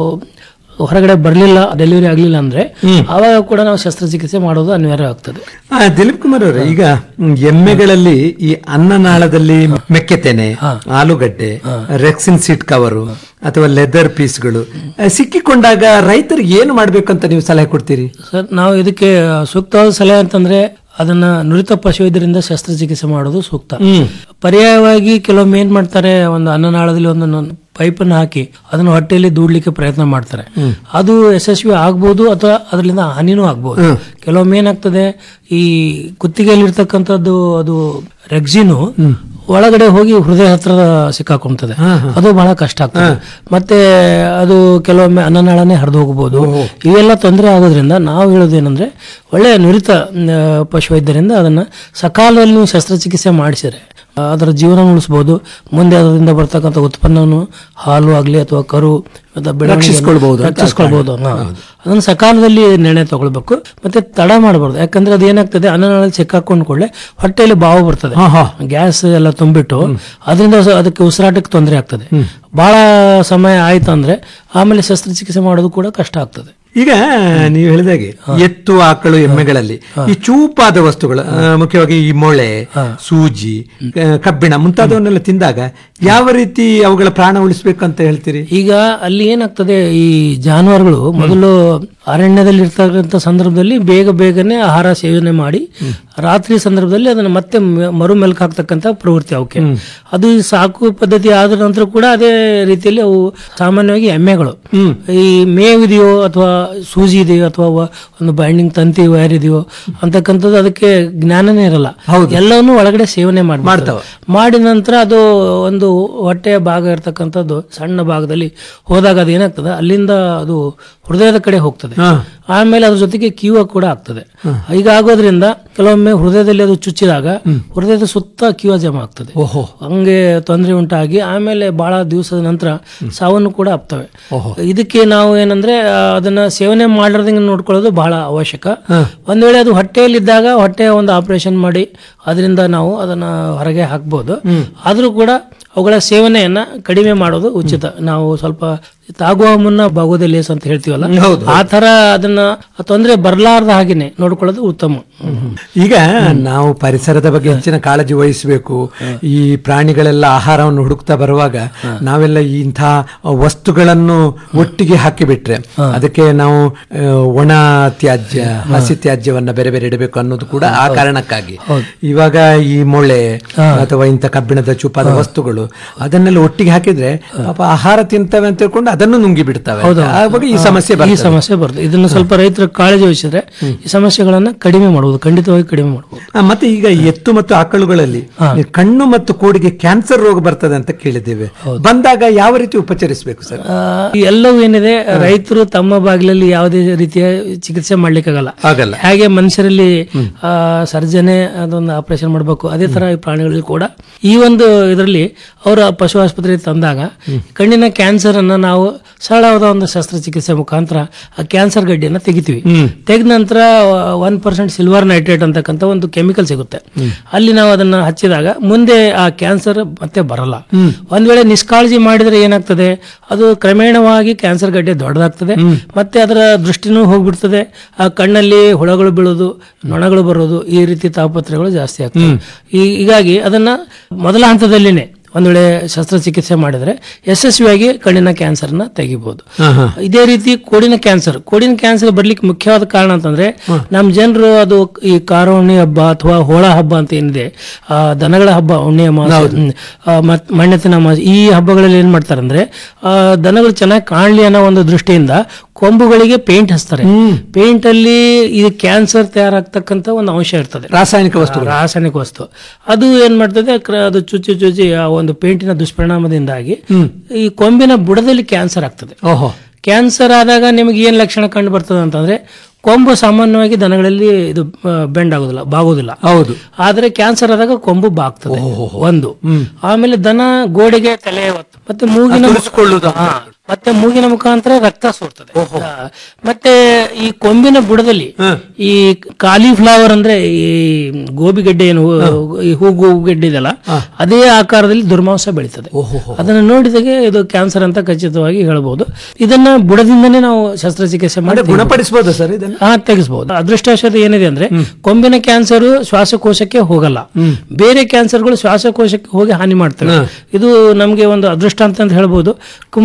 ಹೊರಗಡೆ ಬರಲಿಲ್ಲ ಡೆಲಿವರಿ ಆಗಲಿಲ್ಲ ಅಂದ್ರೆ ಆವಾಗ ಕೂಡ ನಾವು ಶಸ್ತ್ರಚಿಕಿತ್ಸೆ ಮಾಡೋದು ಅನಿವಾರ್ಯ ಆಗ್ತದೆ
ಆ, ದಿಲೀಪ್ ಕುಮಾರ್ ಅವರೇ ಈಗ ಮ್, ಎಮ್ಮೆಗಳಲ್ಲಿ ಈ ಅನ್ನನಾಳದಲ್ಲಿ ಮೆಕ್ಕೆತೆನೆ ಆಲೂಗಡ್ಡೆ ರೆಕ್ಸಿನ್ ಸೀಟ್ ಕವರು ಅಥವಾ ಲೆದರ್ ಪೀಸ್ಗಳು ಆ, ಸಿಕ್ಕಿಕೊಂಡಾಗ ರೈತರಿಗೆ ಏನು ಮಾಡ್ಬೇಕು ಅಂತ ನೀವು ಸಲಹೆ ಕೊಡ್ತೀರಿ
ಸರ್ ನಾವು ಇದಕ್ಕೆ ಸೂಕ್ತವಾದ ಸಲಹೆ ಅಂತಂದ್ರೆ ಅದನ್ನ ನುರಿತ ಪಶುವೈದ್ಯರಿಂದ ಶಸ್ತ್ರಚಿಕಿತ್ಸೆ ಮಾಡೋದು ಸೂಕ್ತ ಪರ್ಯಾಯವಾಗಿ ಕೆಲವೊಮ್ಮೆ ಏನ್ ಮಾಡ್ತಾರೆ ಒಂದು ಅನ್ನನಾಳದಲ್ಲಿ ಒಂದು ಪೈಪನ್ನು ಹಾಕಿ ಅದನ್ನು ಹೊಟ್ಟೆಯಲ್ಲಿ ದೂಡ್ಲಿಕ್ಕೆ ಪ್ರಯತ್ನ ಮಾಡ್ತಾರೆ ಅದು ಯಶಸ್ವಿ ಆಗ್ಬೋದು ಅಥವಾ ಅದರಿಂದ ಹಾನಿನೂ ಆಗ್ಬೋದು ಕೆಲವೊಮ್ಮೆ ಏನಾಗ್ತದೆ ಈ ಕುತ್ತಿಗೆಯಲ್ಲಿರ್ತಕ್ಕಂಥದ್ದು ಅದು ರೆಗ್ಜಿನು ಒಳಗಡೆ ಹೋಗಿ ಹೃದಯ ಹತ್ರ ಸಿಕ್ಕಾಕೊಂತದೆ ಅದು ಬಹಳ ಕಷ್ಟ ಆಗ್ತದೆ ಮತ್ತೆ ಅದು ಕೆಲವೊಮ್ಮೆ ಅನ್ನನಾಳನೆ ಹರಿದು ಹೋಗಬಹುದು ಇವೆಲ್ಲ ತೊಂದರೆ ಆಗೋದ್ರಿಂದ ನಾವು ಹೇಳೋದೇನಂದ್ರೆ ಒಳ್ಳೆಯ ನುರಿತ ಆ, ಪಶುವೈದ್ಯರಿಂದ ಅದನ್ನ ಸಕಾಲದಲ್ಲಿ ನೀವು ಶಸ್ತ್ರಚಿಕಿತ್ಸೆ ಮಾಡಿಸಿದ್ರೆ ಆ, ಅದರ ಜೀವನ ಉಳಿಸಬಹುದು ಮುಂದೆ ಅದರಿಂದ ಬರ್ತಕ್ಕಂಥ ಉತ್ಪನ್ನವನ್ನು ಹಾಲು ಆಗ್ಲಿ ಅಥವಾ ಕರು ಅಥವಾ ಬೆಳವಣಿಗೆಯನ್ನು
ರಕ್ಷಿಸ್ಕೊಳ್ಬಹುದು ಅಂತ
ರಕ್ಷಿಸ್ಕೊಳ್ಬಹುದು ಹಾ. ಅದನ್ನ ಸಕಾಲದಲ್ಲಿ ನಿರ್ಣಯ ತಗೊಳ್ಬೇಕು ಮತ್ತೆ ತಡ ಮಾಡಬಾರ್ದು ಯಾಕಂದ್ರೆ ಅದು ಏನಾಗ್ತದೆ ಅನ್ನನಾಳಲ್ಲಿ ಸಿಕ್ಕಾಕೊಂಡ್ ಕೂಡಲೇ ಹೊಟ್ಟೆಯಲ್ಲಿ ಬಾವು ಬರ್ತದೆ ಗ್ಯಾಸ್ ಎಲ್ಲ ತುಂಬಿಟ್ಟು ಅದರಿಂದ ಸ- ಅದಕ್ಕೆ ಉಸಿರಾಟಕ್ಕೆ ತೊಂದರೆ ಆಗ್ತದೆ ಬಹಳ ಸಮಯ ಆಯ್ತಂದ್ರೆ ಆಮೇಲೆ ಶಸ್ತ್ರಚಿಕಿತ್ಸೆ ಮಾಡೋದು ಕೂಡ ಕಷ್ಟ ಆಗ್ತದೆ
ಈಗ ನೀವು ಹೇಳಿದಾಗೆ ಎತ್ತು ಆಕಳು ಎಮ್ಮೆಗಳಲ್ಲಿ ಈ ಚೂಪಾದ ವಸ್ತುಗಳು ಆ, ಮುಖ್ಯವಾಗಿ ಈ ಮೊಳೆ ಸೂಜಿ ಆ, ಕಬ್ಬಿಣ ಮುಂತಾದವನ್ನೆಲ್ಲ ತಿಂದಾಗ ಯಾವ ರೀತಿ ಅವುಗಳ ಪ್ರಾಣ ಉಳಿಸ್ಬೇಕು ಅಂತ ಹೇಳ್ತೀರಿ
ಈಗ ಅಲ್ಲಿ ಏನಾಗ್ತದೆ ಈ ಜಾನುವಾರುಗಳು ಮೊದಲು ಅರಣ್ಯದಲ್ಲಿ ಇರ್ತಕ್ಕಂಥ ಸಂದರ್ಭದಲ್ಲಿ ಬೇಗ ಬೇಗನೆ ಆಹಾರ ಸೇವನೆ ಮಾಡಿ ರಾತ್ರಿ ಸಂದರ್ಭದಲ್ಲಿ ಅದನ್ನ ಮತ್ತೆ ಮ- ಮರು ಮೆಲ್ಕ್ ಹಾಕ್ತಕ್ಕಂಥ ಪ್ರವೃತ್ತಿ ಅವಕ್ಕೆ ಅದು ಈ ಸಾಕು ಪದ್ಧತಿ ಆದ ನಂತರ ಕೂಡ ಅದೇ ರೀತಿಯಲ್ಲಿ ಅವು ಸಾಮಾನ್ಯವಾಗಿ ಎಮ್ಮೆಗಳು ಈ ಮೇವಿದೆಯೋ ಅಥವಾ ಸೂಜಿ ಇದೆಯೋ ಅಥವಾ ವ- ಒಂದು ಬೈಂಡಿಂಗ್ ತಂತಿ ವೈರ್ ಇದೆಯೋ ಅಂತಕ್ಕಂಥದ್ದು ಅದಕ್ಕೆ ಜ್ಞಾನನೇ ಇರಲ್ಲ ಎಲ್ಲವನ್ನೂ ಒಳಗಡೆ ಸೇವನೆ ಮಾಡಿ ಮಾಡ್ತಾವೆ ಮಾಡಿದ ನಂತರ ಅದು ಒಂದು ಹೊಟ್ಟೆಯ ಭಾಗ ಇರ್ತಕ್ಕಂಥದ್ದು ಸಣ್ಣ ಭಾಗದಲ್ಲಿ ಹೋದಾಗ ಅದು ಏನಾಗ್ತದೆ ಅಲ್ಲಿಂದ ಅದು ಹೃದಯದ ಕಡೆ ಹೋಗ್ತದೆ ಆಮೇಲೆ ಅದ್ರ ಜೊತೆಗೆ ಕೀವ ಕೂಡ ಆಗ್ತದೆ ಈಗ ಆಗೋದ್ರಿಂದ ಕೆಲವೊಮ್ಮೆ ಹೃದಯದಲ್ಲಿ ಅದು ಚುಚ್ಚಿದಾಗ ಹೃದಯದ ಸುತ್ತ ಕೀವ ಜಮಾ ಆಗ್ತದೆ ಹಂಗೆ ತೊಂದರೆ ಉಂಟಾಗಿ ಆಮೇಲೆ ಬಹಳ ದಿವಸದ ನಂತರ ಸಾವನ್ನು ಕೂಡ ಆಗ್ತವೆ ಇದಕ್ಕೆ ನಾವು ಏನಂದ್ರೆ ಆ, ಅದನ್ನ ಸೇವನೆ ಮಾಡಿರೋದಂಗೆ ನೋಡ್ಕೊಳ್ಳೋದು ಬಹಳ ಅವಶ್ಯಕ ಒಂದ್ ವೇಳೆ ಅದು ಹೊಟ್ಟೆಯಲ್ಲಿದ್ದಾಗ ಹೊಟ್ಟೆಯ ಒಂದು ಆಪರೇಷನ್ ಮಾಡಿ ಅದರಿಂದ ನಾವು ಅದನ್ನ ಹೊರಗೆ ಹಾಕ್ಬೋದು ಆದ್ರೂ ಕೂಡ ಅವುಗಳ ಸೇವನೆಯನ್ನ ಕಡಿಮೆ ಮಾಡೋದು ಉಚಿತ ನಾವು ಸ್ವಲ್ಪ ತಾಗುವ ಮುನ್ನ ಭಾಗೋದೇ ಲೇಸ್ ಅಂತ ಹೇಳ್ತೀವಲ್ಲ ಆ ತರ ಅದನ್ನ ತೊಂದರೆ ಬರಲಾರ್ದ ಹಾಗೇನೆ ನೋಡ್ಕೊಳ್ಳೋದು ಉತ್ತಮ
ಈಗ ನಾವು ಪರಿಸರದ ಬಗ್ಗೆ ಹೆಚ್ಚಿನ ಕಾಳಜಿ ವಹಿಸಬೇಕು ಈ ಪ್ರಾಣಿಗಳೆಲ್ಲ ಆಹಾರವನ್ನು ಹುಡುಕ್ತಾ ಬರುವಾಗ ನಾವೆಲ್ಲ ಇಂಥ ವಸ್ತುಗಳನ್ನು ಒಟ್ಟಿಗೆ ಹಾಕಿಬಿಟ್ರೆ ಅದಕ್ಕೆ ನಾವು ಆ, ಒಣ ತ್ಯಾಜ್ಯ ಹಸಿ ತ್ಯಾಜ್ಯವನ್ನ ಬೇರೆ ಬೇರೆ ಇಡಬೇಕು ಅನ್ನೋದು ಕೂಡ ಆ ಕಾರಣಕ್ಕಾಗಿ ಇವಾಗ ಈ ಮೊಳೆ ಅಥವಾ ಇಂಥ ಕಬ್ಬಿಣದ ಚೂಪಾದ ವಸ್ತುಗಳು ಅದನ್ನೆಲ್ಲ ಒಟ್ಟಿಗೆ ಹಾಕಿದ್ರೆ ಪಾಪ ಆಹಾರ ತಿಂತವೆ ಅಂತ ತಿಳ್ಕೊಂಡು ಅದನ್ನು ನುಂಗಿ ಬಿಡ್ತವೆ ಆವಾಗ ಈ ಸಮಸ್ಯೆ
ಈ
ಬರ್ತದೆ.
ಸಮಸ್ಯೆ ಬರ್ತದೆ ಇದನ್ನ ಸ್ವಲ್ಪ ರೈತರು ಕಾಳಜಿ ವಹಿಸಿದ್ರೆ ಈ ಸಮಸ್ಯೆಗಳನ್ನ ಕಡಿಮೆ ಮಾಡಬಹುದು ಖಂಡಿತವಾಗಿ ಕಡಿಮೆ ಮಾಡಬಹುದು
ಆ, ಮತ್ತೆ ಈಗ ಎತ್ತು ಮತ್ತು ಆಕಳುಗಳಲ್ಲಿ ಕಣ್ಣು ಮತ್ತು ಕೋಡಿಗೆ ಕ್ಯಾನ್ಸರ್ ರೋಗ ಬರ್ತದೆ ಅಂತ ಕೇಳಿದ್ದೇವೆ ಬಂದಾಗ ಯಾವ ರೀತಿ ಉಪಚರಿಸಬೇಕು ಸರ್
ಈ ಎಲ್ಲವೂ ಏನಿದೆ ರೈತರು ತಮ್ಮ ಬಾಗಿಲಲ್ಲಿ ಯಾವುದೇ ರೀತಿಯ ಚಿಕಿತ್ಸೆ ಮಾಡ್ಲಿಕ್ಕಾಗಲ್ಲ
ಆಗಲ್ಲ
ಹಾಗೆ ಮನುಷ್ಯರಲ್ಲಿ ಆ, ಸರ್ಜನೆ ಅದೊಂದು ಆಪರೇಷನ್ ಮಾಡಬೇಕು ಅದೇ ತರ ಈ ಪ್ರಾಣಿಗಳಲ್ಲಿ ಕೂಡ ಈ ಒಂದು ಇದರಲ್ಲಿ ಅವರ ಪಶು ಆಸ್ಪತ್ರೆಗೆ ತಂದಾಗ ಕಣ್ಣಿನ ಕ್ಯಾನ್ಸರ್ ಅನ್ನ ನಾವು ಸರಳವಾದ ಒಂದು ಶಸ್ತ್ರಚಿಕಿತ್ಸೆ ಮುಖಾಂತರ ಆ ಕ್ಯಾನ್ಸರ್ ಗಡ್ಡೆಯನ್ನ ತೆಗಿತೀವಿ ತೆಗೆದ ನಂತರ ಒನ್ ಪರ್ಸೆಂಟ್ ಸಿಲ್ವರ್ ನೈಟ್ರೇಟ್ ಅಂತಕ್ಕಂಥ ಒಂದು ಕೆಮಿಕಲ್ ಸಿಗುತ್ತೆ ಅಲ್ಲಿ ನಾವು ಅದನ್ನ ಹಚ್ಚಿದಾಗ ಮುಂದೆ ಆ ಕ್ಯಾನ್ಸರ್ ಮತ್ತೆ ಬರಲ್ಲ ಒಂದ್ ವೇಳೆ ನಿಷ್ಕಾಳಜಿ ಮಾಡಿದ್ರೆ ಏನಾಗ್ತದೆ ಅದು ಕ್ರಮೇಣವಾಗಿ ಕ್ಯಾನ್ಸರ್ ಗಡ್ಡೆ ದೊಡ್ಡದಾಗ್ತದೆ ಮತ್ತೆ ಅದರ ದೃಷ್ಟಿನೂ ಹೋಗ್ಬಿಡ್ತದೆ ಆ ಕಣ್ಣಲ್ಲಿ ಹುಳಗಳು ಬೀಳೋದು ನೊಣಗಳು ಬರೋದು ಈ ರೀತಿ ತಾಪತ್ರೆಗಳು ಜಾಸ್ತಿ ಆಗ್ತವೆ ಈ- ಹೀಗಾಗಿ ಅದನ್ನ ಮೊದಲ ಹಂತದಲ್ಲಿನೇ ಒಂದ್ ವೇಳೆ ಶಸ್ತ್ರಚಿಕಿತ್ಸೆ ಮಾಡಿದ್ರೆ ಯಶಸ್ವಿಯಾಗಿ ಕಣ್ಣಿನ ಕ್ಯಾನ್ಸರ್ನ ತೆಗಿಬಹುದು ಇದೇ ರೀತಿ ಕೋಡಿನ ಕ್ಯಾನ್ಸರ್ ಕೋಡಿನ ಕ್ಯಾನ್ಸರ್ ಬರ್ಲಿಕ್ಕೆ ಮುಖ್ಯವಾದ ಕಾರಣ ಅಂತಂದ್ರೆ ನಮ್ಮ ಜನರು ಅದು ಈ ಕಾರ ಹುಣ್ಣಿ ಹಬ್ಬ ಅಥವಾ ಹೋಳ ಹಬ್ಬ ಅಂತ ಏನಿದೆ ಆ ದನಗಳ ಹಬ್ಬ ಉಣ್ಣೆ ಅಮಾವಾಸ್ಯೆ ಹ್ಮ್, ಆ, ಮತ್ ಮಣ್ಣೆತ್ತಿನ ಅಮಾವಾಸ್ಯೆ ಈ ಹಬ್ಬಗಳಲ್ಲಿ ಏನ್ ಮಾಡ್ತಾರೆ ಅಂದ್ರೆ ಆ, ದನಗಳು ಚೆನ್ನಾಗಿ ಕಾಣ್ಲಿ ಅನ್ನೋ ಒಂದು ದೃಷ್ಟಿಯಿಂದ ಕೊಂಬುಗಳಿಗೆ ಪೇಂಟ್ ಹಚ್ತಾರೆ ಪೇಂಟ್ ಅಲ್ಲಿ ಇದು ಕ್ಯಾನ್ಸರ್ ತಯಾರಾಗ್ತಕ್ಕಂತ ಒಂದು ಅಂಶ ಇರ್ತದೆ
ರಾಸಾಯನಿಕ ವಸ್ತು
ರಾಸಾಯನಿಕ ವಸ್ತು ಅದು ಏನ್ ಮಾಡ್ತದೆ ಕ್ರ- ಅದು ಚುಚ್ಚಿ ಚುಚ್ಚಿ ಆ ಒಂದು ಪೇಂಟಿನ ದುಷ್ಪರಿಣಾಮದಿಂದಾಗಿ ಈ ಕೊಂಬಿನ ಬುಡದಲ್ಲಿ ಕ್ಯಾನ್ಸರ್ ಆಗ್ತದೆ
ಓಹೋ
ಕ್ಯಾನ್ಸರ್ ಆದಾಗ ನಿಮಗೆ ಏನ್ ಲಕ್ಷಣ ಕಂಡು ಬರ್ತದೆ ಅಂತಂದ್ರೆ ಕೊಂಬು ಸಾಮಾನ್ಯವಾಗಿ ದನಗಳಲ್ಲಿ ಇದು ಬೆಂಡ್ ಆಗೋದಿಲ್ಲ ಬಾಗೋದಿಲ್ಲ
ಹೌದು
ಆದ್ರೆ ಕ್ಯಾನ್ಸರ್ ಆದಾಗ ಕೊಂಬು ಬಾಗ್ತದೆ ಒಂದು ಆಮೇಲೆ ದನ ಗೋಡೆಗೆ ತಲೆ ಒತ್ತು ಮತ್ತೆ ಮೂಗಿನ ಹಾ, ಮತ್ತೆ ಮೂಗಿನ ಮುಖಾಂತರ ರಕ್ತ ಸೋರ್ತದೆ ಆ, ಮತ್ತೆ ಈ ಕೊಂಬಿನ ಬುಡದಲ್ಲಿ ಈ ಕಾಲಿಫ್ಲವರ್ ಅಂದ್ರೆ ಈ ಗೋಬಿಗೆಡ್ಡೆ ಏನು ಹೂ- ಈ ಹೂಗುಗೆಡ್ಡೆ ಇದೆಲ್ಲ ಅದೇ ಆಕಾರದಲ್ಲಿ ದುರ್ಮಾಂಸ ಬೆಳೀತದೆ ಅದನ್ನ ನೋಡಿದಾಗೆ ಇದು ಕ್ಯಾನ್ಸರ್ ಅಂತ ಖಚಿತವಾಗಿ ಹೇಳ್ಬೋದು ಇದನ್ನ ಬುಡದಿಂದನೇ ನಾವು ಶಸ್ತ್ರಚಿಕಿತ್ಸೆ ಮಾಡಿ
ಗುಣಪಡಿಸಬಹುದು ಸರ್ ಇದನ್ನ
ಹಾ ತೆಗಿಸಬಹುದು ಅದೃಷ್ಟವಶಾತ್ ಏನಿದೆ ಅಂದ್ರೆ ಕೊಂಬಿನ ಕ್ಯಾನ್ಸರ್ ಶ್ವಾಸಕೋಶಕ್ಕೆ ಹೋಗಲ್ಲ ಬೇರೆ ಕ್ಯಾನ್ಸರ್ಗಳು ಶ್ವಾಸಕೋಶಕ್ಕೆ ಹೋಗಿ ಹಾನಿ ಮಾಡ್ತವೆ ಇದು ನಮ್ಗೆ ಒಂದು ಅದೃಷ್ಟ ಅಂತ ಹೇಳ್ಬೋದು ಕೊಂಬಿನ ಕ್ಯಾನ್ಸರ್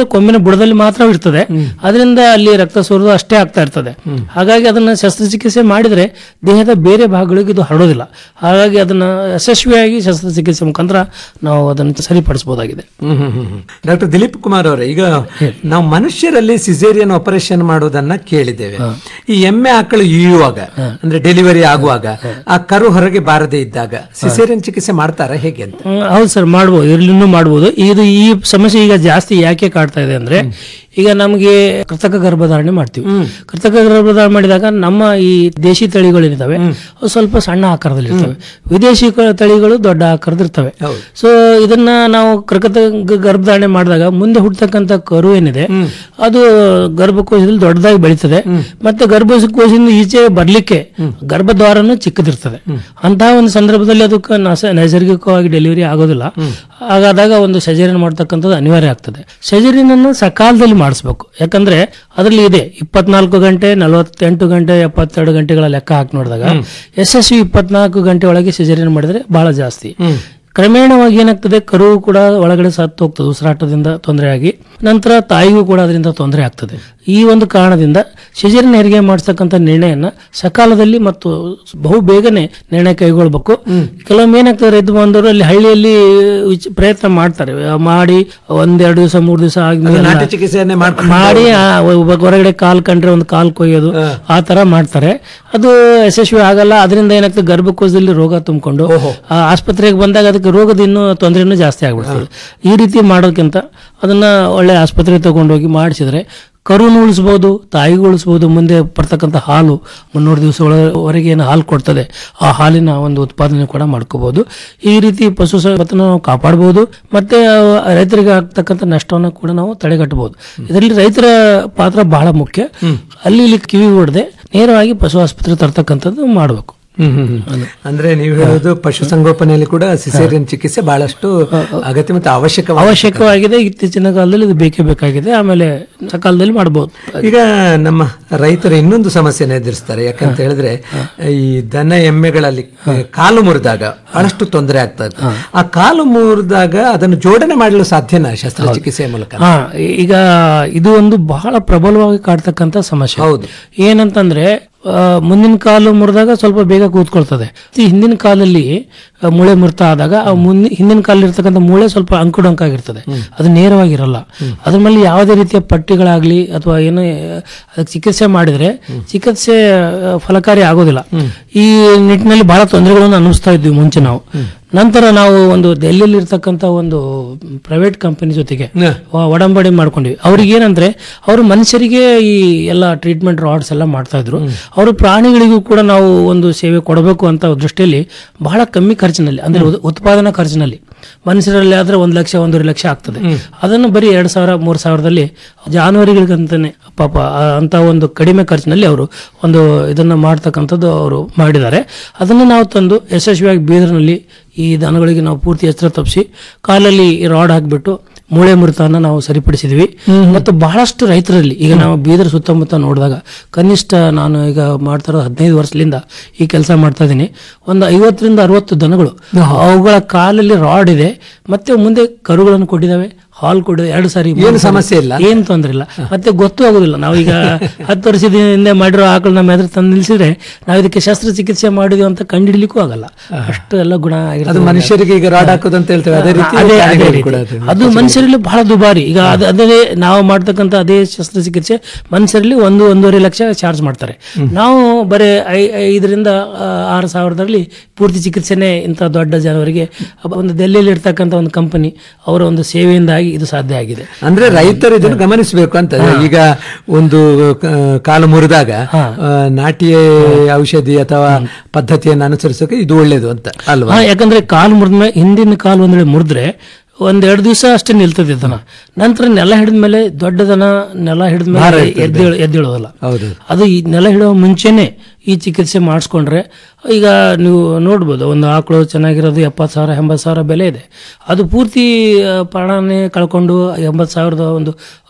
ಅಂದ್ರೆ ಕೊಂಬಿನ ಬುಡದಲ್ಲಿ ಮಾತ್ರ ಇರ್ತದೆ ಅದರಿಂದ ಅಲ್ಲಿ ರಕ್ತ ಸೋರುದು ಅಷ್ಟೇ ಆಗ್ತಾ ಇರ್ತದೆ ಹಾಗಾಗಿ ಅದನ್ನ ಶಸ್ತ್ರಚಿಕಿತ್ಸೆ ಮಾಡಿದ್ರೆ ದೇಹದ ಬೇರೆ ಭಾಗಗಳಿಗೆ ಇದು ಹರಡೋದಿಲ್ಲ ಹಾಗಾಗಿ ಅದನ್ನ ಯಶಸ್ವಿಯಾಗಿ ಶಸ್ತ್ರಚಿಕಿತ್ಸೆ ಮುಖಾಂತರ ನಾವು ಅದನ್ನು ಸರಿಪಡಿಸಬಹುದಾಗಿದೆ
ಡಾಕ್ಟರ್ ದಿಲೀಪ್ ಕುಮಾರ್ ಅವರೇ ಈಗ ನಾವು ಮನುಷ್ಯರಲ್ಲಿ ಸಿಸೇರಿಯನ್ ಆಪರೇಷನ್ ಮಾಡೋದನ್ನ ಕೇಳಿದ್ದೇವೆ ಈ ಎಮ್ಮೆ ಆಕಳು ಈಯುವಾಗ ಅಂದ್ರೆ ಡೆಲಿವರಿ ಆಗುವಾಗ ಆ ಕರು ಹೊರಗೆ ಬಾರದೇ ಇದ್ದಾಗ ಸಿಸೇರಿಯನ್ ಚಿಕಿತ್ಸೆ ಮಾಡ್ತಾರಾ ಹೇಗೆ ಅಂತ
ಹ್ಮ್, ಹೌದು ಸರ್ ಮಾಡ್ಬೋದು ಇರ್ಲಿನೂ ಮಾಡ್ಬೋದು ಇದು ಈ ಸಮಸ್ಯೆ ಈಗ ಜಾಸ್ತಿ ಯಾಕೆ ಕಾಡ್ತಾ ಇದೆ ಅಂದ್ರೆ ಈಗ ನಮಗೆ ಕೃತಕ ಗರ್ಭಧಾರಣೆ ಮಾಡ್ತೀವಿ ಕೃತಕ ಗರ್ಭಧಾರಣೆ ಮಾಡಿದಾಗ ನಮ್ಮ ಈ ದೇಶಿ ತಳಿಗಳೇನಿದಾವೆ ಅವು ಸ್ವಲ್ಪ ಸಣ್ಣ ಆಕಾರದಲ್ಲಿ ಇರ್ತವೆ ವಿದೇಶಿ ಕ- ತಳಿಗಳು ದೊಡ್ಡ ಆಕಾರದ ಇರ್ತವೆ ಸೊ ಇದನ್ನ ನಾವು ಕೃತಕ ಗ- ಗರ್ಭಧಾರಣೆ ಮಾಡಿದಾಗ ಮುಂದೆ ಹುಟ್ಟತಕ್ಕಂತ ಕರು ಏನಿದೆ ಅದು ಗರ್ಭಕೋಶದಲ್ಲಿ ದೊಡ್ಡದಾಗಿ ಬೆಳೀತದೆ ಮತ್ತೆ ಗರ್ಭಕೋಶದಿಂದ ಈಚೆ ಬರ್ಲಿಕ್ಕೆ ಗರ್ಭದ್ವಾರನು ಚಿಕ್ಕದಿರ್ತದೆ ಅಂತಹ ಒಂದು ಸಂದರ್ಭದಲ್ಲಿ ಅದಕ್ಕೆ ನಸ- ನೈಸರ್ಗಿಕವಾಗಿ ಡೆಲಿವರಿ ಆಗೋದಿಲ್ಲ ಹಾಗಾದಾಗ ಒಂದು ಸಜರಿನ್ ಮಾಡ್ತಕ್ಕಂಥದ್ದು ಅನಿವಾರ್ಯ ಆಗ್ತದೆ ಸಜರಿನ್ ಅನ್ನು ಸಕಾಲದಲ್ಲಿ ಮಾಡಿಸ್ಬೇಕು ಯಾಕಂದ್ರೆ ಅದರಲ್ಲಿ ಇದೆ ಇಪ್ಪತ್ನಾಲ್ಕು ಗಂಟೆ ನಲವತ್ತೆಂಟು ಗಂಟೆ ಎಪ್ಪತ್ತೆರಡು ಗಂಟೆಗಳ ಲೆಕ್ಕ ಹಾಕಿ ನೋಡಿದಾಗ ಯಶಸ್ವಿ ಇಪ್ಪತ್ನಾಲ್ಕು ಗಂಟೆ ಒಳಗೆ ಸಜರಿನ್ ಮಾಡಿದ್ರೆ ಬಹಳ ಜಾಸ್ತಿ ಕ್ರಮೇಣವಾಗಿ ಏನಾಗ್ತದೆ ಕರು ಕೂಡ ಒಳಗಡೆ ಸತ್ತು ಹೋಗ್ತದೆ ಉಸಿರಾಟದಿಂದ ತೊಂದರೆಯಾಗಿ ನಂತರ ತಾಯಿಗೂ ಕೂಡ ಅದರಿಂದ ತೊಂದರೆ ಆಗ್ತದೆ ಈ ಒಂದು ಕಾರಣದಿಂದ ಸಿಜರಿನ್ ಹೆರಿಗೆ ಮಾಡಿಸ್ತಕ್ಕಂಥ ನಿರ್ಣಯನ ಸಕಾಲದಲ್ಲಿ ಮತ್ತು ಬಹು ಬೇಗನೆ ನಿರ್ಣಯ ಕೈಗೊಳ್ಬೇಕು ಕೆಲವೊಮ್ಮೆ ಏನಾಗ್ತದೆ ರೈತ ಬಾಂಧವರು ಅಲ್ಲಿ ಹಳ್ಳಿಯಲ್ಲಿ ವಿಚ್- ಪ್ರಯತ್ನ ಮಾಡ್ತಾರೆ ಆ, ಮಾಡಿ ಒಂದೆರಡು ದಿವಸ ಮೂರು ದಿವಸ
ಅದು
ಆದ್ಮೇಲೆ
ನಾಟಿ ಚಿಕಿತ್ಸೆಯನ್ನೇ ಮಾಡ್ಕೊಂಡು
ಮಾಡಿ ಆ ಒಬ್ಬ ಹೊರಗಡೆ ಕಾಲ್ ಕಂಡ್ರೆ ಒಂದು ಕಾಲ್ ಕೊಯ್ಯೋದು ಆ ತರ ಮಾಡ್ತಾರೆ ಅದು ಯಶಸ್ವಿ ಆಗಲ್ಲ ಅದರಿಂದ ಏನಾಗ್ತದೆ ಗರ್ಭಕೋಶದಲ್ಲಿ ರೋಗ ತುಂಬಿಕೊಂಡು ಆಸ್ಪತ್ರೆಗೆ ಬಂದಾಗ ಅದಕ್ಕೆ ರೋಗದ ಇನ್ನೂ ತೊಂದರೆನೂ ಜಾಸ್ತಿ ಆಗ್ಬಿಡ್ತದೆ ಈ ರೀತಿ ಮಾಡೋದಕ್ಕಿಂತ ಅದನ್ನ ಒಳ್ಳೆ ಆಸ್ಪತ್ರೆಗೆ ತಗೊಂಡೋಗಿ ಮಾಡಿಸಿದ್ರೆ ಕರುನು ಉಳಿಸ್ಬೋದು ತಾಯಿಗೂ ಉಳಿಸ್ಬೋದು ಮುಂದೆ ಬರ್ತಕ್ಕಂಥ ಹಾಲು ಮುನ್ನೂರು ದಿವಸಗಳವರೆಗೆ ಏನು ಹಾಲು ಕೊಡ್ತದೆ ಆ ಹಾಲಿನ ಒಂದು ಉತ್ಪಾದನೆ ಕೂಡ ಮಾಡ್ಕೋಬಹುದು ಈ ರೀತಿ ಪಶು ಸಂಪತ್ತನ್ನು ನಾವು ಕಾಪಾಡಬಹುದು ಮತ್ತೆ ಆ, ರೈತರಿಗೆ ಆಗ್ತಕ್ಕಂಥ ನಷ್ಟವನ್ನು ಕೂಡ ನಾವು ತಡೆಗಟ್ಟಬಹುದು ಇದರಲ್ಲಿ ರೈತರ ಪಾತ್ರ ಬಹಳ ಮುಖ್ಯ ಅಲ್ಲಿ ಇಲ್ಲಿ ಕಿವಿ ಹೊಡೆದೆ ನೇರವಾಗಿ ಪಶು ಆಸ್ಪತ್ರೆ ತರ್ತಕ್ಕಂಥದ್ದು ಮಾಡಬೇಕು
ಹ್ಮ್, ಹ್ಮ್, ಹ್ಮ್. ಅಂದ್ರೆ ನೀವು ಹೇಳೋದು ಪಶು ಸಂಗೋಪನೆಯಲ್ಲಿ ಕೂಡ ಸಿಸೇರಿಯನ್ ಚಿಕಿತ್ಸೆ ಬಹಳಷ್ಟು ಅಗತ್ಯ ಮತ್ತು ಅವಶ್ಯಕ
ಅವಶ್ಯಕವಾಗಿದೆ ಇತ್ತೀಚಿನ ಕಾಲದಲ್ಲಿ ಇದು ಬೇಕೇ ಬೇಕಾಗಿದೆ ಆಮೇಲೆ ಸಕಾಲದಲ್ಲಿ ಮಾಡಬಹುದು
ಈಗ ನಮ್ಮ ರೈತರು ಇನ್ನೊಂದು ಸಮಸ್ಯೆನ ಎದುರಿಸ್ತಾರೆ ಯಾಕಂತ ಹೇಳಿದ್ರೆ ಈ ದನ ಎಮ್ಮೆಗಳಲ್ಲಿ ಕಾಲು ಮುರಿದಾಗ ಬಹಳಷ್ಟು ತೊಂದರೆ ಆಗ್ತಾ ಇದೆ ಆ ಕಾಲು ಮುರಿದಾಗ ಅದನ್ನು ಜೋಡಣೆ ಮಾಡಲು ಸಾಧ್ಯನಾ ಶಸ್ತ್ರಚಿಕಿತ್ಸೆಯ ಮೂಲಕ
ಹಾ ಈಗ ಇದು ಒಂದು ಬಹಳ ಪ್ರಬಲವಾಗಿ ಕಾಡ್ತಕ್ಕಂತ ಸಮಸ್ಯೆ
ಹೌದು.
ಏನಂತಂದ್ರೆ ಆ, ಮುಂದಿನ ಕಾಲು ಮುರಿದಾಗ ಸ್ವಲ್ಪ ಬೇಗ ಕೂತ್ಕೊಳ್ತದೆ ಈ ಹಿಂದಿನ ಕಾಲಲ್ಲಿ ಆ, ಮೂಳೆ ಮುರಿತ ಆದಾಗ ಆ ಮುಂದಿನ ಹಿಂದಿನ ಕಾಲಲ್ಲಿ ಇರ್ತಕ್ಕಂಥ ಮೂಳೆ ಸ್ವಲ್ಪ ಅಂಕುಡೊಂಕಾಗಿರ್ತದೆ ಅದು ನೇರವಾಗಿರಲ್ಲ ಅದ್ರ ಮೇಲೆ ಯಾವುದೇ ರೀತಿಯ ಪಟ್ಟಿಗಳಾಗ್ಲಿ ಅಥವಾ ಏನೋ ಆ, ಅದಕ್ಕೆ ಚಿಕಿತ್ಸೆ ಮಾಡಿದ್ರೆ ಚಿಕಿತ್ಸೆ ಆ, ಫಲಕಾರಿ ಆಗೋದಿಲ್ಲ ಈ ನಿಟ್ಟಿನಲ್ಲಿ ಬಹಳ ತೊಂದರೆಗಳನ್ನು ಅನುಭವಿಸ್ತಾ ಇದ್ವಿ ಮುಂಚೆ ನಾವು ನಂತರ ನಾವು ಒಂದು ಡೆಲ್ಲಿಯಲ್ಲಿ ಇರ್ತಕ್ಕಂಥ ಒಂದು ಪ್ರೈವೇಟ್ ಕಂಪನಿ ಜೊತೆಗೆ ವ- ಒಡಂಬಡಿ ಮಾಡ್ಕೊಂಡ್ವಿ ಅವ್ರಿಗೆ ಏನಂದ್ರೆ ಅವರು ಮನುಷ್ಯರಿಗೆ ಈ ಎಲ್ಲ ಟ್ರೀಟ್ಮೆಂಟ್ ರಾಡ್ಸ್ ಎಲ್ಲ ಮಾಡ್ತಾ ಇದ್ರು ಅವರು ಪ್ರಾಣಿಗಳಿಗೂ ಕೂಡ ನಾವು ಒಂದು ಸೇವೆ ಕೊಡಬೇಕು ಅಂತ ದೃಷ್ಟಿಯಲ್ಲಿ ಬಹಳ ಕಮ್ಮಿ ಖರ್ಚಿನಲ್ಲಿ ಅಂದ್ರೆ ಉತ್- ಉತ್ಪಾದನಾ ಖರ್ಚಿನಲ್ಲಿ ಮನುಷ್ಯರಲ್ಲಿ ಆದ್ರೆ ಒಂದ್ ಲಕ್ಷ ಒಂದೂವರೆ ಲಕ್ಷ ಆಗ್ತದೆ ಅದನ್ನು ಬರೀ ಎರಡ್ ಸಾವಿರ ಮೂರ್ ಸಾವಿರದಲ್ಲಿ ಜಾನುವಾರುಗಳಿಗಂತಾನೆ ಪಾಪ ಆ- ಅಂತ ಒಂದು ಕಡಿಮೆ ಖರ್ಚಿನಲ್ಲಿ ಅವರು ಒಂದು ಇದನ್ನ ಮಾಡ್ತಕ್ಕಂಥದ್ದು ಅವರು ಮಾಡಿದ್ದಾರೆ ಅದನ್ನು ನಾವು ತಂದು ಯಶಸ್ವಿಯಾಗಿ ಬೀದರ್ನಲ್ಲಿ ಈ ದನಗಳಿಗೆ ನಾವು ಪೂರ್ತಿ ಎಚ್ಚರ ತಪ್ಪಿಸಿ ಕಾಲಲ್ಲಿ ರಾಡ್ ಹಾಕ್ಬಿಟ್ಟು ಮೂಳೆ ಮುರಿತನ ನಾವು ಸರಿಪಡಿಸಿದ್ವಿ ಮತ್ತು ಬಹಳಷ್ಟು ರೈತರಲ್ಲಿ ಈಗ ನಾವು ಬೀದರ್ ಸುತ್ತಮುತ್ತ ನೋಡಿದಾಗ ಕನಿಷ್ಠ ನಾನು ಈಗ ಮಾಡ್ತಾ ಇರೋದು ಹದಿನೈದು ವರ್ಷದಿಂದ ಈ ಕೆಲಸ ಮಾಡ್ತಾ ಇದ್ದೀನಿ ಒಂದು ಐವತ್ತರಿಂದ ಅರವತ್ತು ದನಗಳು ಅವುಗಳ ಕಾಲಲ್ಲಿ ರಾಡ್ ಇದೆ ಮತ್ತೆ ಮುಂದೆ ಕರುಗಳನ್ನು ಕೊಟ್ಟಿದ್ದಾವೆ ಹಾಲ್ ಕೊಟ್ಟಿದೆ ಎರಡು ಸಾರಿ ಮೂರು
ಏನು
ಸಾರಿ.
ಸಮಸ್ಯೆ ಇಲ್ಲ?
ಏನ್ ತೊಂದ್ರೆ ಇಲ್ಲ ಮತ್ತೆ ಗೊತ್ತೂ ಆಗುದಿಲ್ಲ ನಾವೀಗ ಹತ್ತು ವರ್ಷದ ಹಿಂದೆ ಮಾಡಿರೋ ಆಕಳು ನಮ್ಮ ಎದುರು ತಂದು ನಿಲ್ಸಿದ್ರೆ ನಾವು ಇದಕ್ಕೆ ಶಸ್ತ್ರಚಿಕಿತ್ಸೆ ಮಾಡಿದ್ವಿ ಅಂತ ಕಂಡಿಡ್ಲಿಕ್ಕೂ ಆಗಲ್ಲ ಅಷ್ಟು ಎಲ್ಲ ಗುಣ ಆಗಿರ್ತದೆ.
ಅದು ಮನುಷ್ಯರಿಗೆ ಈಗ ರಾಡ್ ಹಾಕೋದು ಅಂತ ಹೇಳ್ತೇವೆ ಅದೇ ರೀತಿ
ಅದೇ- ಅದೇ
ಪ್ರಾಣಿಗಳಿಗೂ
ರೀತಿ.
ಕೂಡ ಅದು.
ಅದು ಮನುಷ್ಯರಲ್ಲಿ ಬಹಳ ದುಬಾರಿ ಈಗ ಅದು ಅದೇ ನಾವು ಮಾಡ್ತಕ್ಕಂಥ ಅದೇ ಶಸ್ತ್ರಚಿಕಿತ್ಸೆ ಮನುಷ್ಯರಲ್ಲಿ ಒಂದು ಒಂದೂವರೆ ಲಕ್ಷ ಚಾರ್ಜ್ ಮಾಡ್ತಾರೆ ನಾವು ಬರೀ ಐ- ಐದರಿಂದ ಆ, ಆರು ಸಾವಿರದಲ್ಲಿ ಪೂರ್ತಿ ಚಿಕಿತ್ಸೆನೆ ಇಂಥ ದೊಡ್ಡ ಜನರಿಗೆ ಒಂದು ದೆಹಲಿಯಲ್ಲಿ ಇರ್ತಕ್ಕಂಥ ಒಂದು ಕಂಪನಿ ಅವರ ಒಂದು ಸೇವೆಯಿಂದಾಗಿ ಇದು ಸಾಧ್ಯ ಆಗಿದೆ
ಅಂದ್ರೆ ರೈತರು ಇದನ್ನು ಗಮನಿಸಬೇಕು ಅಂತ ಈಗ ಒಂದು ಕ- ಕಾಲು ಮುರಿದಾಗ ಆ, ನಾಟಿ ಔಷಧಿ ಅಥವಾ ಪದ್ಧತಿಯನ್ನು ಅನುಸರಿಸೋಕೆ ಇದು ಒಳ್ಳೇದು ಅಂತ ಅಲ್ವಾ
ಹಾ, ಯಾಕಂದ್ರೆ ಕಾಲು ಮುರಿದ್ಮೇಲೆ ಹಿಂದಿನ ಕಾಲು ಒಂದ್ ವೇಳೆ ಮುರಿದ್ರೆ ಒಂದೆರಡು ದಿವಸ ಅಷ್ಟೇ ನಿಲ್ತದೆ ದನ ನಂತರ ನೆಲ ಹಿಡಿದ್ಮೇಲೆ ದೊಡ್ಡ ದನ ನೆಲ
ಭಾರ
ಹಿಡಿದ್ಮೇಲೆ
ಇರ್ತದೆ.
ಎದ್ದೇಳ ಎದ್ದೇಳೋದಲ್ಲ
ಹೌದು
ಅದು ಈ ನೆಲ ಹಿಡುವ ಮುಂಚೆನೆ ಈ ಚಿಕಿತ್ಸೆ ಮಾಡಿಸ್ಕೊಂಡ್ರೆ ಈಗ ನೀವು ನೋಡ್ಬೋದು ಒಂದು ಆಕಳು ಚೆನ್ನಾಗಿರೋದು ಎಪ್ಪತ್ತು ಸಾವಿರ ಎಂಬತ್ತು ಸಾವಿರ ಬೆಲೆ ಇದೆ ಅದು ಪೂರ್ತಿ ಆ, ಪ್ರಾಣನೇ ಕಳ್ಕೊಂಡು ಎಂಬತ್ತು ಸಾವಿರದ ಒಂದು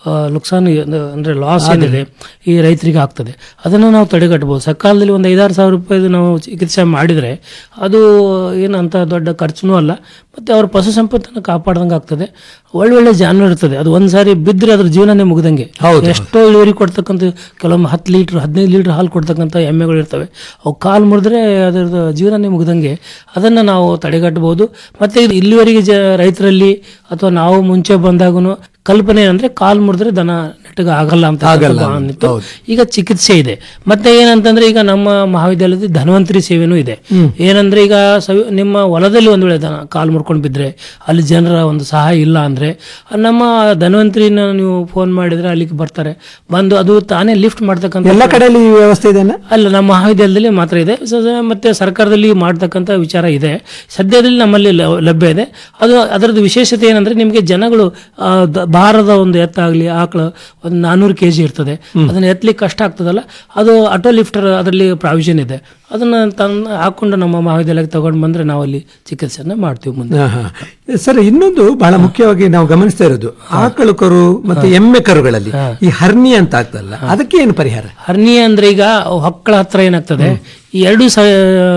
ಆ, ನುಕ್ಸಾನ್ ಏನು- ಅಂದ್ರೆ ಲಾಸ್ ಏನಿದೆ ಈ ರೈತರಿಗೆ ಆಗ್ತದೆ ಅದನ್ನು ನಾವು ತಡೆಗಟ್ಟಬಹುದು ಸಕಾಲದಲ್ಲಿ ಒಂದು ಐದಾರು ಸಾವಿರ ರೂಪಾಯಿದು ನಾವು ಚಿಕಿತ್ಸೆ ಮಾಡಿದರೆ ಅದು ಏನಂತ ದೊಡ್ಡ ಖರ್ಚುನೂ ಅಲ್ಲ ಮತ್ತೆ ಅವ್ರ ಪಶು ಸಂಪತ್ತನ್ನು ಕಾಪಾಡ್ದಂಗೆ ಆಗ್ತದೆ ಒಳ್ಳೊಳ್ಳೆ ಜಾನುವಾರು ಇರ್ತದೆ ಅದು ಒಂದ್ಸಾರಿ ಬಿದ್ದರೆ ಅದ್ರ ಜೀವನನೇ ಮುಗ್ದಂಗೆ ಎಷ್ಟೋ ಇಳುವರಿ ಕೊಡ್ತಕ್ಕಂಥ ಕೆಲವೊಮ್ಮೆ ಹತ್ತು ಲೀಟರ್ ಹದಿನೈದು ಲೀಟರ್ ಹಾಲು ಕೊಡ್ತಕ್ಕಂಥ ಎಮ್ಮೆಗಳು ಇರ್ತವೆ ಅವು ಕಾಲು ಮುರಿದ್ರೆ ಅದರದ್ದು ಜೀವನನೇ ಮುಗ್ದಂಗೆ ಅದನ್ನು ನಾವು ತಡೆಗಟ್ಟಬಹುದು ಮತ್ತೆ ಇದು ಇಲ್ಲಿವರೆಗೆ ಜ ರೈತರಲ್ಲಿ ಅಥವಾ ನಾವು ಮುಂಚೆ ಬಂದಾಗೂ ಕಲ್ಪನೆ ಏನಂದ್ರೆ ಕಾಲು ಮುರಿದ್ರೆ ದನ ನೆಟ್ಟಗೆ ಆಗಲ್ಲ ಅಂತ
ಆಗಲ್ಲ
ಭಾವನೆ
ಅಂತ,
ಇತ್ತು.
ಹೌದು.
ಈಗ ಚಿಕಿತ್ಸೆ ಇದೆ ಮತ್ತೆ ಏನಂತಂದ್ರೆ ಈಗ ನಮ್ಮ ಮಹಾವಿದ್ಯಾಲಯದಲ್ಲಿ ಧನ್ವಂತರಿ ಸೇವೆನೂ ಇದೆ ಏನಂದ್ರೆ ಈಗ ಸವಿ- ನಿಮ್ಮ ಹೊಲದಲ್ಲಿ ಒಂದು ವೇಳೆ ದನ ಕಾಲು ಮುರ್ಕೊಂಡು ಬಿದ್ರೆ ಅಲ್ಲಿ ಜನರ ಒಂದು ಸಹಾಯ ಇಲ್ಲ ಅಂದ್ರೆ ನಮ್ಮ ಧನ್ವಂತರಿನ ನೀವು ಫೋನ್ ಮಾಡಿದ್ರೆ ಅಲ್ಲಿಗೆ ಬರ್ತಾರೆ ಬಂದು ಅದು ತಾನೇ ಲಿಫ್ಟ್ ಮಾಡ್ತಕ್ಕಂಥ
ಎಲ್ಲ ಕಡೆಯಲ್ಲಿ ಈ ವ್ಯವಸ್ಥೆ ಇದೆನಾ
ಅಲ್ಲ ನಮ್ಮ ಮಹಾವಿದ್ಯಾಲಯದಲ್ಲಿ ಮಾತ್ರ ಇದೆ ಸ- ಸ- ಮತ್ತೆ ಸರ್ಕಾರದಲ್ಲಿ ಮಾಡ್ತಕ್ಕಂಥ ವಿಚಾರ ಇದೆ ಸದ್ಯದಲ್ಲಿ ನಮ್ಮಲ್ಲಿ ಲ- ಲಭ್ಯ ಇದೆ ಅದು ಅದರದ್ದು ವಿಶೇಷತೆ ಏನಂದ್ರೆ ನಿಮಗೆ ಜನಗಳು ಆ, ದ- ಭಾರದ ಒಂದು ಎತ್ತಾಗ್ಲಿ ಆಕಳ ಒಂದು ನಾನೂರು ಕೆ ಜಿ ಇರ್ತದೆ ಅದನ್ನ ಎತ್ತಲಿಕ್ಕೆ ಕಷ್ಟ ಆಗ್ತದಲ್ಲ ಅದು ಆಟೋ ಲಿಫ್ಟರ್ ಅದರಲ್ಲಿ ಪ್ರಾವಿಷನ್ ಇದೆ ಅದನ್ನ ತಂದು ಹಾಕೊಂಡು ನಮ್ಮ ಮಹಾವಿದ್ಯಾಲಯಕ್ಕೆ ತಗೊಂಡು ಬಂದ್ರೆ ನಾವು ಅಲ್ಲಿ ಚಿಕಿತ್ಸೆಯನ್ನ ಮಾಡ್ತೀವಿ ಮುಂದೆ
ಆಹಾ. ಸರ್ ಇನ್ನೊಂದು ಬಹಳ ಮುಖ್ಯವಾಗಿ ನಾವು ಗಮನಿಸ್ತಾ ಇರೋದು ಆಕಳು ಕರು ಮತ್ತೆ ಎಮ್ಮೆ ಕರುಗಳಲ್ಲಿ ಈ ಹರ್ನಿ ಅಂತ ಆಗ್ತದಲ್ಲ ಅದಕ್ಕೆ ಏನು ಪರಿಹಾರ
ಹರ್ನಿಯ ಅಂದ್ರೆ ಈಗ ಹೊಕ್ಕಳ ಹತ್ರ ಏನಾಗ್ತದೆ ಈ ಎರಡು ಸ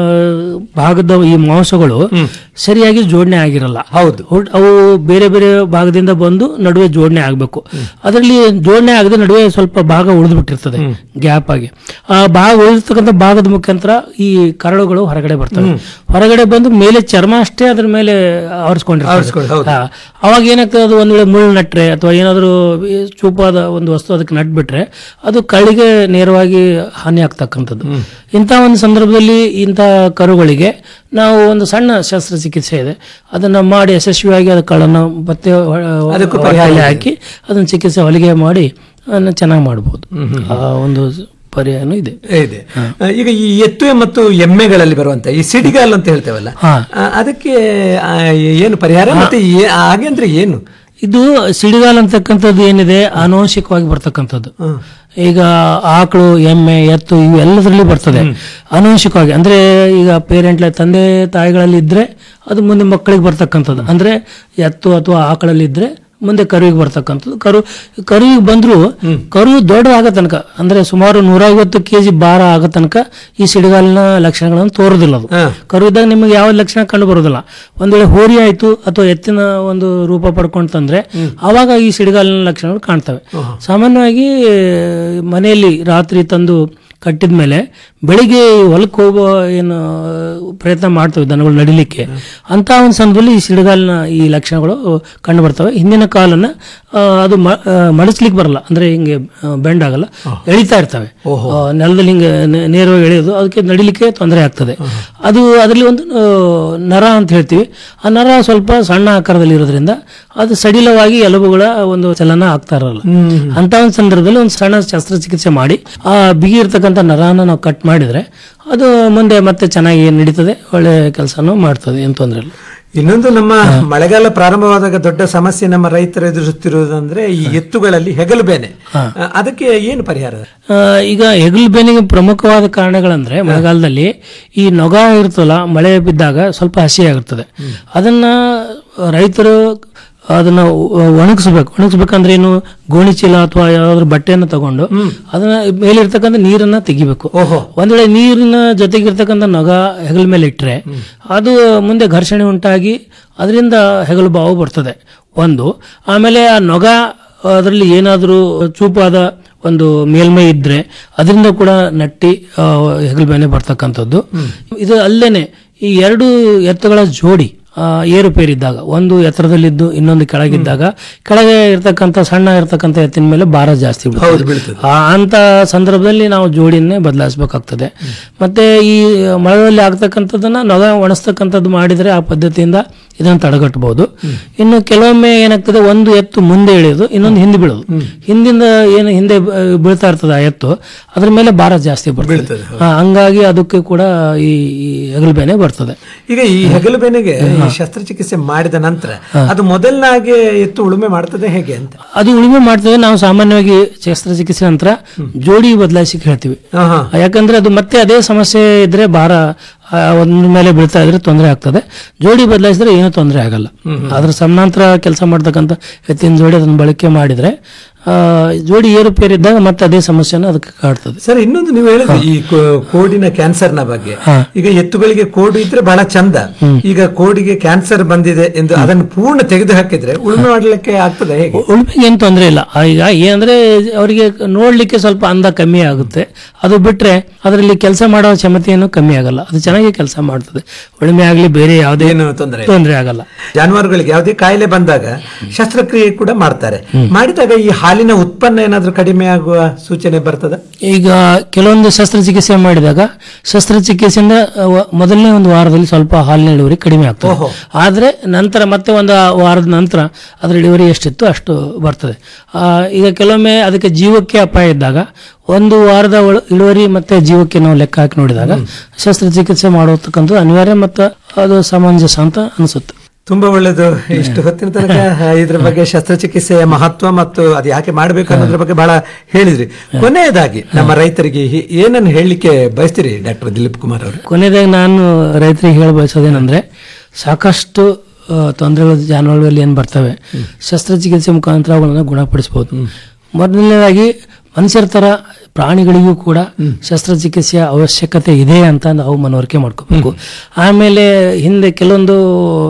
ಭಾಗದ ಈ ಮಾಂಸಗಳು ಸರಿಯಾಗಿ ಜೋಡಣೆ ಆಗಿರಲ್ಲ
ಹೌದು
ಹೊಡ್- ಅವು ಬೇರೆ ಬೇರೆ ಭಾಗದಿಂದ ಬಂದು ನಡುವೆ ಜೋಡಣೆ ಆಗಬೇಕು ಅದರಲ್ಲಿ ಜೋಡಣೆ ಆಗದೆ ನಡುವೆ ಸ್ವಲ್ಪ ಭಾಗ ಉಳಿದು ಬಿಟ್ಟಿರ್ತದೆ ಗ್ಯಾಪ್ ಆಗಿ ಆ ಭಾಗ ಉಳಿದಿರ್ತಕ್ಕಂಥ ಭಾಗದ ಮುಖಾಂತರ ಈ ಕರಳುಗಳು ಹೊರಗಡೆ ಬರ್ತವೆ ಹೊರಗಡೆ ಬಂದು ಮೇಲೆ ಚರ್ಮ ಅಷ್ಟೇ ಅದ್ರ ಮೇಲೆ
ಆವರಿಸ್ಕೊಂಡು,
ಆವರಿಸ್ಕೊಂಡಿರ್ತದೆ
ಹೌದು.
ಹಾ. ಅವಾಗ ಏನಾಗ್ತದೆ ಅದು ಒಂದ್ ವೇಳೆ ಮುಳ್ಳು ನಟ್ರೆ ಅಥವಾ ಏನಾದರೂ ಈ ಚೂಪಾದ ಒಂದು ವಸ್ತು ಅದಕ್ಕೆ ನಟ್ಬಿಟ್ರೆ ಅದು ಕಳಿಗೆ ನೇರವಾಗಿ ಹಾನಿ ಆಗ್ತಕ್ಕಂಥದ್ದು ಇಂಥ ಒಂದು ಸಂದರ್ಭದಲ್ಲಿ ಇಂಥ ಕರುಗಳಿಗೆ ನಾವು ಒಂದು ಸಣ್ಣ ಶಸ್ತ್ರಚಿಕಿತ್ಸೆ ಇದೆ ಅದನ್ನ ಮಾಡಿ ಯಶಸ್ವಿಯಾಗಿ ಅದು ಕಳ್ಳನ್ನು ಮತ್ತೆ
ಅದಕ್ಕೂ ಪರಿಹಾರ ಇದೆ.
ಹಾಕಿ ಅದನ್ನ ಚಿಕಿತ್ಸೆ ಹೊಲಿಗೆ ಮಾಡಿ ಅದನ್ನ ಚೆನ್ನಾಗಿ ಮಾಡ್ಬೋದು ಆ ಒಂದು ಪರಿಹಾರನೂ ಇದೆ
ಇದೆ ಆ, ಈಗ ಈ ಎತ್ತು ಮತ್ತು ಎಮ್ಮೆಗಳಲ್ಲಿ ಬರುವಂತ ಈ ಸಿಡಿಗಾಲ್ ಅಂತ ಹೇಳ್ತೇವಲ್ಲ
ಹಾ.
ಆ, ಅದಕ್ಕೆ ಆ, ಏನು ಪರಿಹಾರ ಮತ್ತೆ ಏ- ಹಾಗೆ ಅಂದ್ರೆ ಏನು
ಇದು ಸಿಡಿಗಾಲ್ ಅಂತಕ್ಕಂಥದ್ದು ಏನಿದೆ ಆನುವಂಶಿಕವಾಗಿ ಬರ್ತಕ್ಕಂಥದ್ದು ಈಗ ಆಕಳು ಎಮ್ಮೆ ಎತ್ತು ಇವು ಎಲ್ಲದರಲ್ಲಿ ಬರ್ತದೆ ಆನುವಂಶಿಕವಾಗಿ ಅಂದ್ರೆ ಈಗ ಪೇರೆಂಟ್ ತಂದೆ ತಾಯಿಗಳಲ್ಲಿ ಇದ್ರೆ ಅದು ಮುಂದೆ ಮಕ್ಕಳಿಗೆ ಬರ್ತಕ್ಕಂಥದ್ದು ಅಂದ್ರೆ ಎತ್ತು ಅಥವಾ ಆಕಳಲ್ಲಿ ಇದ್ರೆ ಮುಂದೆ ಕರುವಿಗೆ ಬರ್ತಕ್ಕಂಥದ್ದು ಕರು ಕರುವಿಗೆ ಬಂದ್ರು ಕರು ದೊಡ್ಡದಾಗೋ ತನಕ ಅಂದ್ರೆ ಸುಮಾರು ನೂರೈವತ್ತು ಕೆಜಿ ಭಾರ ಆಗೋ ತನಕ ಈ ಸಿಡಿಗಾಲಿನ ಲಕ್ಷಣಗಳನ್ನು ತೋರೋದಿಲ್ಲ ಅದು ಕರು ಇದ್ದಾಗ ನಿಮಗೆ ಯಾವ ಲಕ್ಷಣ ಕಂಡು ಬರೋದಿಲ್ಲ ಒಂದ್ ವೇಳೆ ಹೋರಿ ಆಯ್ತು ಅಥವಾ ಎತ್ತಿನ ಒಂದು ರೂಪ ಪಡ್ಕೊಂಡು ತಂದ್ರೆ ಆವಾಗ ಈ ಸಿಡಿಗಾಲಿನ ಲಕ್ಷಣಗಳು ಕಾಣ್ತವೆ ಸಾಮಾನ್ಯವಾಗಿ ಮನೆಯಲ್ಲಿ ರಾತ್ರಿ ತಂದು ಕಟ್ಟಿದ ಮೇಲೆ ಬೆಳಿಗ್ಗೆ ಹೊಲಕ್ಕೆ ಹೋಗೋ ಏನು ಪ್ರಯತ್ನ ಮಾಡ್ತವೆ ದನಗಳು ನಡಿಲಿಕ್ಕೆ ಅಂತ ಒಂದು ಸಂದರ್ಭದಲ್ಲಿ ಈ ಸಿಡಿಗಾಲಿನ ಈ ಲಕ್ಷಣಗಳು ಕಂಡು ಬರ್ತವೆ ಹಿಂದಿನ ಕಾಲನ್ನ ಆ, ಅದು ಮ- ಆ, ಮಡಸ್ಲಿಕ್ಕೆ ಬರಲ್ಲ ಅಂದ್ರೆ ಹಿಂಗೆ ಬೆಂಡ್ ಆಗಲ್ಲ ಎಳಿತಾ ಇರ್ತವೆ ಆ, ನೆಲದಲ್ಲಿ ಹಿಂಗೆ ನೆ- ನೇರವಾಗಿ ಎಳೆಯೋದು ಅದಕ್ಕೆ ನಡಿಲಿಕ್ಕೆ ತೊಂದರೆ ಆಗ್ತದೆ ಅದು ಅದರಲ್ಲಿ ಒಂದು ಆ, ನರ ಅಂತ ಹೇಳ್ತೀವಿ ಆ ನರ ಸ್ವಲ್ಪ ಸಣ್ಣ ಆಕಾರದಲ್ಲಿ ಇರೋದ್ರಿಂದ ಅದು ಸಡಿಲವಾಗಿ ಎಲುಬುಗಳ ಒಂದು ಚಲನ ಆಗ್ತಾ ಇರಲ್ಲ ಅಂತ ಒಂದು ಸಂದರ್ಭದಲ್ಲಿ ಒಂದು ಸಣ್ಣ ಶಸ್ತ್ರಚಿಕಿತ್ಸೆ ಮಾಡಿ ಆ ಬಿಗಿ ಇರ್ತಕ್ಕಂಥ ನರನ ನಾವು ಕಟ್ ಮಾಡಿದ್ರೆ ಅದು ಮುಂದೆ ಮತ್ತೆ ಚೆನ್ನಾಗಿ ನಡೀತದೆ ಒಳ್ಳೆ ಕೆಲಸನೂ ಮಾಡ್ತದೆ ಏನು ತೊಂದರೆ ಇಲ್ಲ
ಇನ್ನೊಂದು ನಮ್ಮ ಮಳೆಗಾಲ ಪ್ರಾರಂಭವಾದಾಗ ದೊಡ್ಡ ಸಮಸ್ಯೆ ನಮ್ಮ ರೈತರು ಎದುರಿಸುತ್ತಿರುವುದಂದ್ರೆ ಈ ಎತ್ತುಗಳಲ್ಲಿ ಹೆಗಲು ಬೇನೆ ಆ, ಅದಕ್ಕೆ ಏನು ಪರಿಹಾರ
ಆ, ಈಗ ಹೆಗಲು ಬೇನಿಗೆ ಪ್ರಮುಖವಾದ ಕಾರಣಗಳಂದ್ರೆ ಮಳೆಗಾಲದಲ್ಲಿ ಈ ನೊಗ ಇರ್ತಲ್ಲ ಮಳೆ ಬಿದ್ದಾಗ ಸ್ವಲ್ಪ ಹಸಿ ಆಗಿರ್ತದೆ ಅದನ್ನ ರೈತರು ಅದನ್ನ ಒಣಗಿಸ್ಬೇಕು ಒಣಗಿಸ್ಬೇಕಂದ್ರೆ ಏನು ಗೋಣಿ ಚೀಲ ಅಥವಾ ಯಾವ್ದಾದ್ರು ಬಟ್ಟೆಯನ್ನು ತಗೊಂಡು ಅದನ್ನ ಮೇಲಿರ್ತಕ್ಕಂಥ ನೀರನ್ನ ತೆಗಿಬೇಕು ಒಂದ್ ವೇಳೆ ನೀರಿನ ಜೊತೆಗಿರ್ತಕ್ಕಂಥ ನೊಗ ಹೆಗಲ ಮೇಲೆ ಇಟ್ರೆ ಅದು ಮುಂದೆ ಘರ್ಷಣೆ ಉಂಟಾಗಿ ಅದರಿಂದ ಹೆಗಲು ಬಾವು ಬರ್ತದೆ ಒಂದು ಆಮೇಲೆ ಆ ನೊಗ ಅದರಲ್ಲಿ ಏನಾದರೂ ಚೂಪಾದ ಒಂದು ಮೇಲ್ಮೈ ಇದ್ರೆ ಅದರಿಂದ ಕೂಡ ನಟ್ಟಿ ಆ, ಹೆಗಲು ಬೇನೆ ಬರ್ತಕ್ಕಂಥದ್ದು ಇದು ಅಲ್ಲೇನೆ ಈ ಎರಡು ಎತ್ತುಗಳ ಜೋಡಿ ಆ, ಏರುಪೇರಿದ್ದಾಗ ಒಂದು ಎತ್ತರದಲ್ಲಿದ್ದು ಇನ್ನೊಂದು ಕೆಳಗಿದ್ದಾಗ ಕೆಳಗೆ ಇರ್ತಕ್ಕಂಥ ಸಣ್ಣ ಇರ್ತಕ್ಕಂಥ ಎತ್ತಿನ ಮೇಲೆ ಭಾರ ಜಾಸ್ತಿ ಬೀಳ್ತದೆ. ಆ, ಅಂತ ಸಂದರ್ಭದಲ್ಲಿ ನಾವು ಜೋಡಿಯನ್ನೇ ಬದಲಾಯಿಸಬೇಕಾಗ್ತದೆ ಮತ್ತೆ ಈ ಮಳೆಯಲ್ಲಿ ಆಗ್ತಕ್ಕಂಥದ್ದನ್ನ ನೊಗ ಒಣಸ್ತಕ್ಕಂಥದ್ದು ಮಾಡಿದ್ರೆ ಆ ಪದ್ಧತಿಯಿಂದ ಇದನ್ನು ತಡೆಗಟ್ಟಬಹುದು ಇನ್ನು ಕೆಲವೊಮ್ಮೆ ಏನಾಗ್ತದೆ ಒಂದು ಎತ್ತು ಮುಂದೆ ಇಳಿಯೋದು ಇನ್ನೊಂದು ಹಿಂದೆ ಬೀಳೋದು ಹಿಂದಿಂದ ಏನು ಹಿಂದೆ ಬ- ಬೀಳ್ತಾ ಇರ್ತದೆ ಆ ಎತ್ತು ಅದ್ರ ಮೇಲೆ ಭಾರ ಜಾಸ್ತಿ ಬರ್ತದೆ ಆ, ಹಂಗಾಗಿ ಅದಕ್ಕೆ ಕೂಡ ಈ ಈ ಹೆಗಲು ಬೇನೆ ಬರ್ತದೆ
ಈಗ ಈ ಹೆಗಲು ಬೇನೆಗೆ ಈ ಶಸ್ತ್ರಚಿಕಿತ್ಸೆ ಮಾಡಿದ ನಂತರ ಅದು ಮೊದಲನಾಗೆ ಎತ್ತು ಉಳುಮೆ ಮಾಡ್ತದೆ ಹೇಗೆ ಅಂತ
ಅದು ಉಳುಮೆ ಮಾಡ್ತೇವೆ ನಾವು ಸಾಮಾನ್ಯವಾಗಿ ಶಸ್ತ್ರಚಿಕಿತ್ಸೆ ನಂತರ ಜೋಡಿ ಬದಲಾಯಿಸಿ ಹೇಳ್ತೀವಿ
ಆಹಾ.
ಯಾಕಂದ್ರೆ ಅದು ಮತ್ತೆ ಅದೇ ಸಮಸ್ಯೆ ಇದ್ರೆ ಭಾರ ಆ, ಒಂದ್ರ ಮೇಲೆ ಬೀಳ್ತಾ ಇದ್ರೆ ತೊಂದರೆ ಆಗ್ತದೆ ಜೋಡಿ ಬದಲಾಯಿಸಿದ್ರೆ ಏನೂ ತೊಂದರೆ ಆಗಲ್ಲ ಅದ್ರ ಸಮಾನಾಂತರ ಕೆಲಸ ಮಾಡ್ತಕ್ಕಂಥ ಎತ್ತಿನ ಜೋಡಿ ಅದನ್ನ ಬಳಕೆ ಮಾಡಿದ್ರೆ ಆ, ಜೋಡಿ ಏರುಪೇರಿದ್ದಾಗ ಮತ್ತೆ ಅದೇ ಸಮಸ್ಯೆನ ಅದಕ್ಕೆ ಕಾಡ್ತದೆ
ಸರ್ ಇನ್ನೊಂದು ನೀವು ಹೇಳಿದ್ರಿ ಈ ಕೋ- ಕೋಡಿನ ಕ್ಯಾನ್ಸರ್ನ ಬಗ್ಗೆ ಈಗ ಎತ್ತುಗಳಿಗೆ ಕೋಡು ಇದ್ರೆ ಬಹಳ ಚಂದ ಈಗ ಕೋಡಿಗೆ ಕ್ಯಾನ್ಸರ್ ಬಂದಿದೆ ಎಂದು ಅದನ್ನು ಪೂರ್ಣ ತೆಗೆದು ಹಾಕಿದ್ರೆ ಉಳುಮೆ ಮಾಡ್ಲಿಕ್ಕೆ ಆಗ್ತದೆ ಹೇಗೆ
ಉಳುಮೆಗೆ ಏನು ತೊಂದರೆ ಇಲ್ಲ ಆ, ಈಗ ಏನಂದ್ರೆ ಅವರಿಗೆ ನೋಡ್ಲಿಕ್ಕೆ ಸ್ವಲ್ಪ ಅಂದ ಕಮ್ಮಿ ಆಗುತ್ತೆ ಅದು ಬಿಟ್ರೆ ಅದರಲ್ಲಿ ಕೆಲಸ ಮಾಡೋ ಕ್ಷಮತೆಯನ್ನು ಕಮ್ಮಿ ಆಗಲ್ಲ ಅದು ಚೆನ್ನಾಗಿ ಕೆಲಸ ಮಾಡ್ತದೆ ಉಳುಮೆ ಆಗಲಿ ಬೇರೆ ಯಾವುದೇ
ಏನು ತೊಂದರೆ ಇಲ್ಲ.
ತೊಂದರೆ ಆಗಲ್ಲ
ಜಾನುವಾರುಗಳಿಗೆ ಯಾವುದೇ ಕಾಯಿಲೆ ಬಂದಾಗ ಶಸ್ತ್ರಕ್ರಿಯೆ ಕೂಡ ಮಾಡ್ತಾರೆ ಮಾಡಿದಾಗ ಈ ಹಾಲಿನ ಉತ್ಪನ್ನ ಏನಾದ್ರೂ ಕಡಿಮೆ ಆಗುವ ಸೂಚನೆ ಬರ್ತದ
ಈಗ ಕೆಲವೊಂದು ಶಸ್ತ್ರಚಿಕಿತ್ಸೆ ಮಾಡಿದಾಗ ಶಸ್ತ್ರಚಿಕಿತ್ಸೆಯಿಂದ ಅವ- ಮೊದಲನೇ ಒಂದು ವಾರದಲ್ಲಿ ಸ್ವಲ್ಪ ಹಾಲಿನ ಇಳುವರಿ ಕಡಿಮೆ ಆಗ್ತದೆ ಆದ್ರೆ ನಂತರ ಮತ್ತೆ ಒಂದು ವಾರದ ನಂತರ ಅದರ ಇಳುವರಿ ಎಷ್ಟಿತ್ತು ಅಷ್ಟು ಬರ್ತದೆ ಆ, ಈಗ ಕೆಲವೊಮ್ಮೆ ಅದಕ್ಕೆ ಜೀವಕ್ಕೆ ಅಪಾಯ ಇದ್ದಾಗ ಒಂದು ವಾರದ ಒಳ- ಇಳುವರಿ ಮತ್ತೆ ಜೀವಕ್ಕೆ ನಾವು ಲೆಕ್ಕ ಹಾಕಿ ನೋಡಿದಾಗ ಶಸ್ತ್ರಚಿಕಿತ್ಸೆ ಮಾಡತಕ್ಕಂಥದ್ದು ಅನಿವಾರ್ಯ ಮತ್ತು ಅದು ಸಮಂಜಸ ಅಂತ ಅನಿಸುತ್ತೆ
ತುಂಬಾ ಒಳ್ಳೇದು ಇಷ್ಟು ಹೊತ್ತಿನ ತನಕ ಇದ್ರ ಬಗ್ಗೆ ಶಸ್ತ್ರಚಿಕಿತ್ಸೆಯ ಮಹತ್ವ ಮತ್ತು ಅದು ಯಾಕೆ ಮಾಡಬೇಕು ಅನ್ನೋದ್ರ ಬಗ್ಗೆ ಬಹಳ ಹೇಳಿದ್ರಿ ಕೊನೆಯದಾಗಿ ನಮ್ಮ ರೈತರಿಗೆ ಹಿ- ಏನನ್ನು ಹೇಳಲಿಕ್ಕೆ ಬಯಸ್ತೀರಿ ಡಾಕ್ಟರ್ ದಿಲೀಪ್ ಕುಮಾರ್ ಅವರು
ಕೊನೆಯದಾಗಿ ನಾನು ರೈತರಿಗೆ ಹೇಳ ಬಯಸೋದೇನೆಂದ್ರೆ ಸಾಕಷ್ಟು ಆ, ತೊಂದರೆಗಳು ಜಾನುವಾರುಗಳಲ್ಲಿ ಏನು ಬರ್ತವೆ ಶಸ್ತ್ರಚಿಕಿತ್ಸೆ ಮುಖಾಂತರ ಅವುಗಳನ್ನು ಗುಣಪಡಿಸಬಹುದು ಮೊದಲನೇದಾಗಿ ಮನುಷ್ಯರ ತರ ಪ್ರಾಣಿಗಳಿಗೂ ಕೂಡ ಶಸ್ತ್ರಚಿಕಿತ್ಸೆಯ ಅವಶ್ಯಕತೆ ಇದೆ ಅಂತ ನಾವು ಮನವರಿಕೆ ಮಾಡ್ಕೋಬೇಕು ಆಮೇಲೆ ಹಿಂದೆ ಕೆಲವೊಂದು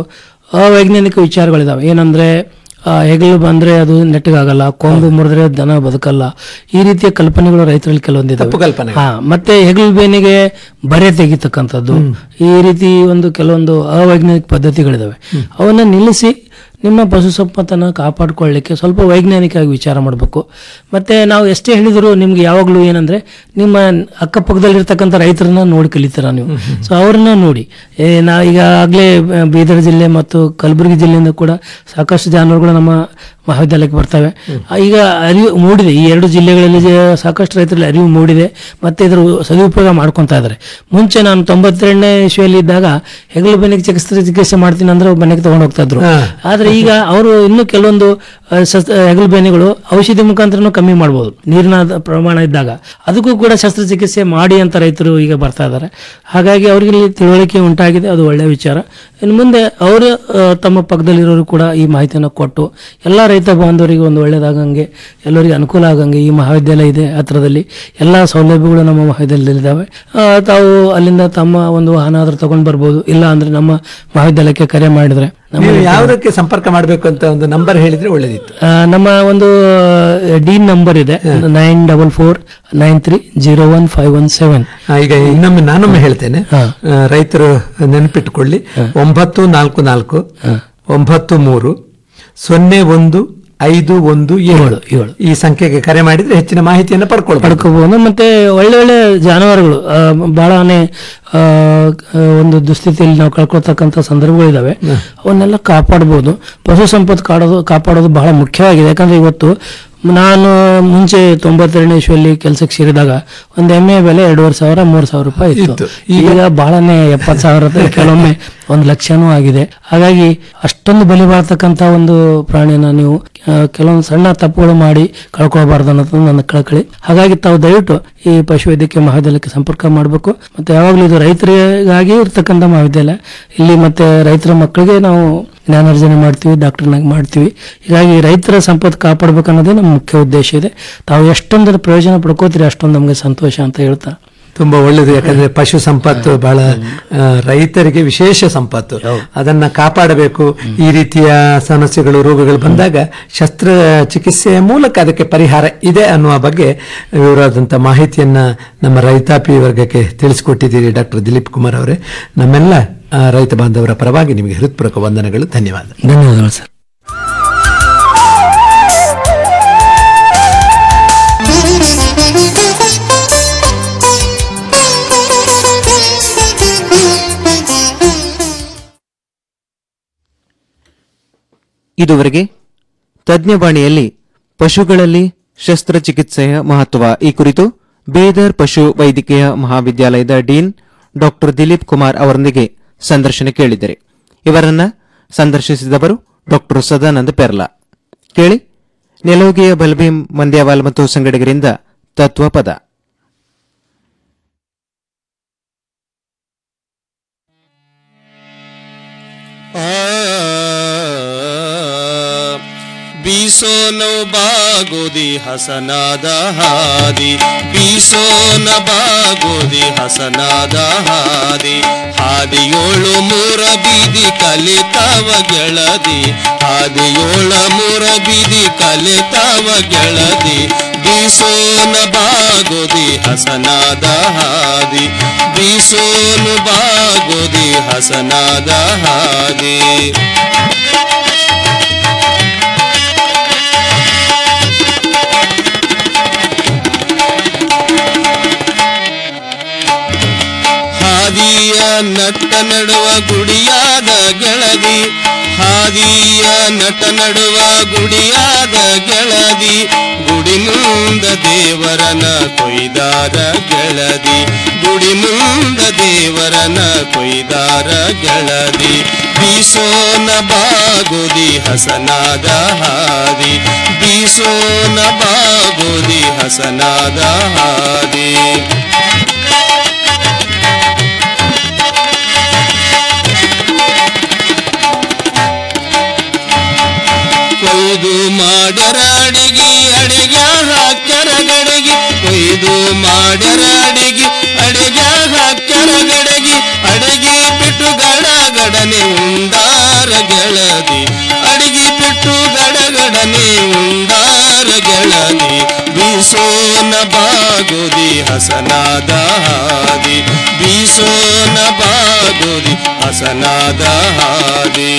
ಅವೈಜ್ಞಾನಿಕ ವಿಚಾರಗಳಿದಾವೆ ಏನಂದ್ರೆ ಆ, ಹೆಗಲು ಬಂದ್ರೆ ಅದು ನೆಟ್ಟಗಾಗಲ್ಲ ಕೊಂಬು ಮುರಿದ್ರೆ ದನ ಬದುಕಲ್ಲ ಈ ರೀತಿಯ ಕಲ್ಪನೆಗಳು ರೈತರಲ್ಲಿ ಕೆಲವೊಂದಿದಾವೆ
ಕಲ್ಪನೆ.
ಹಾ ಮತ್ತೆ ಹೆಗಲು ಬೇನಿಗೆ ಬರೆ ತೆಗಿತಕ್ಕಂಥದ್ದು ಈ ರೀತಿ ಒಂದು ಕೆಲವೊಂದು ಅವೈಜ್ಞಾನಿಕ ಪದ್ಧತಿಗಳಿದಾವೆ ಅವನ್ನ ನಿಲ್ಲಿಸಿ ನಿಮ್ಮ ಪಶು ಸಂಪತ್ತನ್ನ ಕಾಪಾಡ್ಕೊಳ್ಳಿಕ್ಕೆ ಸ್ವಲ್ಪ ವೈಜ್ಞಾನಿಕವಾಗಿ ವಿಚಾರ ಮಾಡಬೇಕು ಮತ್ತೆ ನಾವು ಎಷ್ಟೇ ಹೇಳಿದ್ರು ನಿಮ್ಗೆ ಯಾವಾಗಲೂ ಏನಂದ್ರೆ ನಿಮ್ಮ ಅಕ್ಕಪಕ್ಕದಲ್ಲಿರ್ತಕ್ಕಂಥ ರೈತರನ್ನ ನೋಡಿ ಕಲಿತೀರ ನೀವು ಸೊ ಅವ್ರನ್ನ ನೋಡಿ ಏ, ನಾ ಈಗ ಆಗ್ಲೇ ಆ, ಬೀದರ್ ಜಿಲ್ಲೆ ಮತ್ತು ಕಲಬುರಗಿ ಜಿಲ್ಲೆಯಿಂದ ಕೂಡ ಸಾಕಷ್ಟು ಜಾನುವಾರುಗಳು ನಮ್ಮ ಮಹಾವಿದ್ಯಾಲಯಕ್ಕೆ ಬರ್ತವೆ ಆ, ಈಗ ಅರಿವು ಮೂಡಿದೆ ಈ ಎರಡು ಜಿಲ್ಲೆಗಳಲ್ಲಿ ಜ- ಸಾಕಷ್ಟು ರೈತರಲ್ಲಿ ಅರಿವು ಮೂಡಿದೆ ಮತ್ತೆ ಇದರ ಸದುಪಯೋಗ ಮಾಡ್ಕೊಂತಾ ಇದ್ದಾರೆ ಮುಂಚೆ ನಾನು ತೊಂಬತ್ತೆರಡನೇ ಇಸ್ವಿಯಲ್ಲಿ ಇದ್ದಾಗ ಹೆಗಲು ಬೆನ್ನಿಗೆ ಚಿಕಿತ್ಸೆ ಚಿಕಿತ್ಸೆ ಮಾಡ್ತೀನಿ ಅಂದ್ರೆ ಮನೆಗೆ ತಗೊಂಡು ಹೋಗ್ತಾ ಇದ್ರು ಆದ್ರೆ ಈಗ ಅವರು ಇನ್ನು ಕೆಲವೊಂದು ಆ, ಶಸ್ತ್ರ ಹೆಗಲು ಬೇನೆಗಳು ಔಷಧಿ ಮುಖಾಂತರನೂ ಕಮ್ಮಿ ಮಾಡ್ಬೋದು ನೀರಿನ ದ- ಪ್ರಮಾಣ ಇದ್ದಾಗ ಅದಕ್ಕೂ ಕೂಡ ಶಸ್ತ್ರಚಿಕಿತ್ಸೆ ಮಾಡಿ ಅಂತ ರೈತರು ಈಗ ಬರ್ತಾ ಇದ್ದಾರೆ ಹಾಗಾಗಿ ಅವರಿಗೆ ಇಲ್ಲಿ ತಿಳುವಳಿಕೆ ಉಂಟಾಗಿದೆ ಅದು ಒಳ್ಳೆಯ ವಿಚಾರ ಇನ್ನು ಮುಂದೆ ಅವರು ಆ, ತಮ್ಮ ಪಕ್ಕದಲ್ಲಿರೋರು ಕೂಡ ಈ ಮಾಹಿತಿಯನ್ನು ಕೊಟ್ಟು ಎಲ್ಲ ರೈತ ಬಾಂಧವರಿಗೆ ಒಂದು ಒಳ್ಳೆಯದಾಗಂಗೆ ಎಲ್ಲರಿಗೆ ಅನುಕೂಲ ಆಗಂಗೆ ಈ ಮಹಾವಿದ್ಯಾಲಯ ಇದೆ ಹತ್ರದಲ್ಲಿ ಎಲ್ಲ ಸೌಲಭ್ಯಗಳು ನಮ್ಮ ಮಹಾವಿದ್ಯಾಲಯದಲ್ಲಿದ್ದಾವೆ ಆ, ತಾವು ಅಲ್ಲಿಂದ ತಮ್ಮ ಒಂದು ವಾಹನ ಆದ್ರೂ ತಗೊಂಡು ಬರ್ಬೋದು ಇಲ್ಲ ಅಂದ್ರೆ ನಮ್ಮ ಮಹಾವಿದ್ಯಾಲಯಕ್ಕೆ ಕರೆ ಮಾಡಿದ್ರೆ ನಮ್ಮ
ನೀವು ಯಾವುದಕ್ಕೆ ಸಂಪರ್ಕ ಮಾಡಬೇಕು ಅಂತ ಒಂದು ನಂಬರ್ ಹೇಳಿದ್ರೆ ಒಳ್ಳೇದಿತ್ತು
ಆ, ನಮ್ಮ ಒಂದು ಡೀನ್ ನಂಬರ್ ಇದೆ nine double four nine three zero one five one seven
ಆ, ಈಗ ಇನ್ನೊಮ್ಮೆ ನಾನೊಮ್ಮೆ ಹೇಳ್ತೇನೆ ಆ, ರೈತರು ನೆನಪಿಟ್ಟುಕೊಳ್ಳಿ ಒಂಬತ್ತು ನಾಲ್ಕು ನಾಲ್ಕು ಒಂಬತ್ತು ಮೂರು ಸೊನ್ನೆ ಒಂದು ಐದು ಒಂದು ಏಳು
ಏಳು.
ಈ ಸಂಖ್ಯೆಗೆ ಕರೆ ಮಾಡಿದ್ರೆ ಹೆಚ್ಚಿನ ಮಾಹಿತಿಯನ್ನು ಪಡ್ಕೊಳ್ಬಹುದು
ಪಡ್ಕೋಬಹುದು ಮತ್ತೆ ಒಳ್ಳೆ ಒಳ್ಳೆ ಜಾನುವಾರುಗಳು ಆ, ಬಹಳನೇ ಆ, ಆ, ಒಂದು ದುಸ್ಥಿತಿಯಲ್ಲಿ ನಾವು ಕಳ್ಕೊಳ್ತಕ್ಕಂಥ ಸಂದರ್ಭಗಳಿದಾವೆ ಅವನ್ನೆಲ್ಲ ಕಾಪಾಡಬಹುದು ಪಶು ಸಂಪತ್ತು ಕಾಡೋದು ಕಾಪಾಡೋದು ಬಹಳ ಮುಖ್ಯವಾಗಿದೆ ಯಾಕಂದ್ರೆ ಇವತ್ತು ನಾನು ಮುಂಚೆ ತೊಂಬತ್ತೆರಡನೇ ಇಸ್ವಿಯಲ್ಲಿ ಕೆಲಸಕ್ಕೆ ಸೇರಿದಾಗ ಒಂದು ಎಮ್ಮೆ ಬೆಲೆ ಎರಡೂವರೆ ಸಾವಿರ ಮೂರು ಸಾವಿರ ರೂಪಾಯಿ ಇತ್ತು ಈಗ ಬಹಳನೇ ಎಪ್ಪತ್ತು ಸಾವಿರ ರೂಪಾಯಿ ಕೆಲವೊಮ್ಮೆ ಒಂದು ಲಕ್ಷನೂ ಆಗಿದೆ ಹಾಗಾಗಿ ಅಷ್ಟೊಂದು ಬೆಲೆ ಬಾಳ್ತಕ್ಕಂಥ ಒಂದು ಪ್ರಾಣಿನ ನೀವು ಆ, ಕೆಲವೊಂದು ಸಣ್ಣ ತಪ್ಪುಗಳು ಮಾಡಿ ಕಳ್ಕೊಳ್ಬಾರ್ದು ಅನ್ನೋದು ನನ್ನ ಕಳಕಳಿ ಹಾಗಾಗಿ ತಾವು ದಯವಿಟ್ಟು ಈ ಪಶುವೈದ್ಯಕೀಯ ಮಹಾವಿದ್ಯಾಲಯಕ್ಕೆ ಸಂಪರ್ಕ ಮಾಡಬೇಕು ಮತ್ತೆ ಯಾವಾಗಲೂ ಇದು ರೈತರಿಗಾಗಿ ಇರ್ತಕ್ಕಂಥ ಮಹಾವಿದ್ಯಾಲಯ ಇಲ್ಲಿ ಮತ್ತೆ ರೈತರ ಮಕ್ಕಳಿಗೆ ನಾವು ಜ್ಞಾನಾರ್ಜನೆ ಮಾಡ್ತೀವಿ ಡಾಕ್ಟರ್ನಾಗಿ ಮಾಡ್ತೀವಿ ಹೀಗಾಗಿ ರೈತರ ಸಂಪತ್ತು ಕಾಪಾಡಬೇಕು ಅನ್ನೋದೇ ನಮ್ಮ ಮುಖ್ಯ ಉದ್ದೇಶ ಇದೆ ತಾವು ಎಷ್ಟೊಂದರ ಪ್ರಯೋಜನ ಪಡ್ಕೋತೀರಿ ಅಷ್ಟೊಂದು ನಮಗೆ ಸಂತೋಷ ಅಂತ ಹೇಳ್ತಾ
ತುಂಬಾ ಒಳ್ಳೇದು ಯಾಕಂದ್ರೆ ಪಶು ಸಂಪತ್ತು ಬಹಳ ಆ, ರೈತರಿಗೆ ವಿಶೇಷ ಸಂಪತ್ತು ಅದನ್ನ ಕಾಪಾಡಬೇಕು ಈ ರೀತಿಯ ಸಮಸ್ಯೆಗಳು ರೋಗಗಳು ಬಂದಾಗ ಶಸ್ತ್ರ ಚಿಕಿತ್ಸೆಯ ಮೂಲಕ ಅದಕ್ಕೆ ಪರಿಹಾರ ಇದೆ ಅನ್ನುವ ಬಗ್ಗೆ ವಿವರವಾದಂತ ಮಾಹಿತಿಯನ್ನ ನಮ್ಮ ರೈತಾಪಿ ವರ್ಗಕ್ಕೆ ತಿಳಿಸಿಕೊಟ್ಟಿದ್ದೀರಿ ಡಾಕ್ಟರ್ ದಿಲೀಪ್ ಕುಮಾರ್ ಅವರೇ ನಮ್ಮೆಲ್ಲ ಆ, ರೈತ ಬಾಂಧವರ ಪರವಾಗಿ ನಿಮಗೆ ಹೃತ್ಪೂರ್ವಕ ವಂದನೆಗಳು ಧನ್ಯವಾದ
ಧನ್ಯವಾದಗಳು ಸರ್
ಇದುವರೆಗೆ ತಜ್ಞವಾಣಿಯಲ್ಲಿ ಪಶುಗಳಲ್ಲಿ ಶಸ್ತ್ರಚಿಕಿತ್ಸೆಯ ಮಹತ್ವ ಈ ಕುರಿತು ಬೀದರ್ ಪಶು ವೈದ್ಯಕೀಯ ಮಹಾವಿದ್ಯಾಲಯದ ಡೀನ್ ಡಾಕ್ಟರ್ ದಿಲೀಪ್ ಕುಮಾರ್ ಅವರೊಂದಿಗೆ ಸಂದರ್ಶನ ಕೇಳಿದರೆ ಇವರನ್ನ ಸಂದರ್ಶಿಸಿದವರು ಡಾಕ್ಟರ್ ಸದಾನಂದ ಪೆರ್ಲಾ ಕೇಳಿ ನೆಲೋಗಿಯ ಬಲ್ಭೀಮ್ ಮಂದ್ಯಾವಾಲ್ ಮತ್ತು ಸಂಗಡಿಗರಿಂದ ತತ್ವಪದ
ಬೀಸೋನು ಬಾಗೋದಿ ಹಸನಾದ ಹಾದಿ ಬೀಸೋನ ಬಾಗೋದಿ ಹಸನಾದ ಹಾದಿ ಹಾದಿಯೋಳು ಮೂರ ಬೀದಿ ಕಲಿತಾವ ಗೆಳದಿ ಹಾದಿಯೋಳ ಮೂರ ಬೀದಿ ಕಲಿತಾವ ಗೆಳದಿ ಬೀಸೋನ ಬಾಗೋದಿ ಹಸನಾದ ಹಾದಿ ಬೀಸೋನು ಬಾಗೋದಿ ಹಸನಾದ ಹಾದಿ ಹಾದಿಯ ನಟ್ಟ ನಡುವ ಗುಡಿಯಾದ ಗೆಳದಿ ಹಾದಿಯ ನಟ ನಡುವ ಗುಡಿಯಾದ ಗೆಳದಿ ಗುಡಿ ಮುಂದ ದೇವರನ ಕೊಯ್ದಾರ ಗೆಳದಿ ಗುಡಿ ಮುಂದ ದೇವರನ ಕೊಯ್ದಾರ ಗೆಳದಿ ಬೀಸೋನ ಬಾಗೋದಿ ಹಸನಾದ ಹಾದಿ ಬೀಸೋನ ಬಾಗೋದಿ ಹಸನಾದ ಹಾದಿ ಕೊಯ್ದು ಮಾಡ್ಯರ ಅಡಿಗೆ ಅಡಿಗ್ಯಾಗ ಹಾಕ್ಯರ ಗಡಗಿ ಕೊಯ್ದು ಮಾಡ್ಯರ ಅಡಿಗೆ ಅಡಿಗ್ಯಾಗ ಹಾಕ್ಯರ ಗಡಗಿ ಅಡಿಗೆ ಬಿಟ್ಟು ಗಡ ಗಡನೆ ಉಂಡಾರ ಗೆಳದಿ ಅಡಿಗೆ ಬಿಟ್ಟು ಗಡ ಗಡನೆ ಉಂಡಾರ ಗೆಳದಿ ಬೀಸೋನ ಬಾಗೋದಿ ಹಸನಾದ ಹಾದಿ ಬೀಸೋನ ಬಾಗೋದಿ ಹಸನಾದ ಹಾದಿ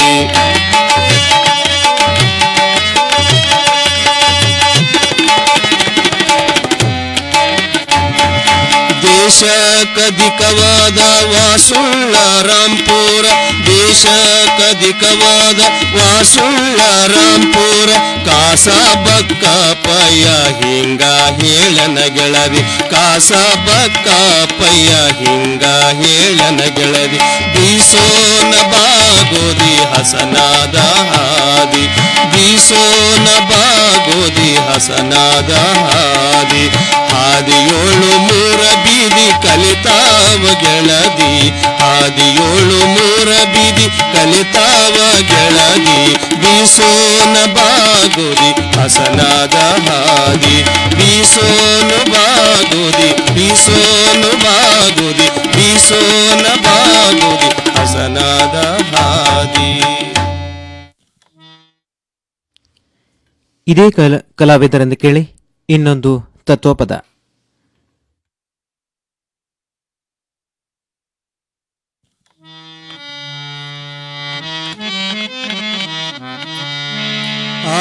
ದೇಶಕಧಿಕವಾದ ವಾಸುಳ್ಳ ರಾಂಪುರ ದೇಶಕಧಿಕವಾದ ವಾಸುಳ್ಳ ರಾಂಪುರ ಕಾಸ ಬಕ್ಕ ಪಯ್ಯ ಹಿಂಗ ಹೇಳನ ಗೆಳದಿ ಕಾಸ ಬಕ್ಕ ಪಯ್ಯ ಹಿಂಗ ಹೇಳನ ಗೆಳದಿ ಬೀಸೋನ ಬಾಗೋದಿ ಹಸನಾದ ಹಾದಿ ಬೀಸೋನ ಬಾಗೋದಿ ಹಸನಾದ ಹಾದಿ ಹಾದಿಯೋಳು ಮೂರ ಬೀದಿ ಕಲಿತಾವ ಗೆಳದಿ ಹಾದಿಯೋಳು ಮೂರ ಬೀದಿ ಕಲಿತಾವ ಗೆಳದಿ ಬೀಸೋನ ಬಾಗೋದಿ ಹಸನಾದ ಹಾದಿ ಬೀಸೋನು ಬಾಗೋದಿ ಬೀಸೋನು ಬಾಗೋದಿ ಬೀಸೋನ ಬಾಗೋದಿ ಹಸನಾದ ಹಾದಿ
ಇದೇ ಕಲ ಕಲಾವಿದರೆಂದು ಕೇಳಿ ಇನ್ನೊಂದು ತತ್ವಪದ
ಆ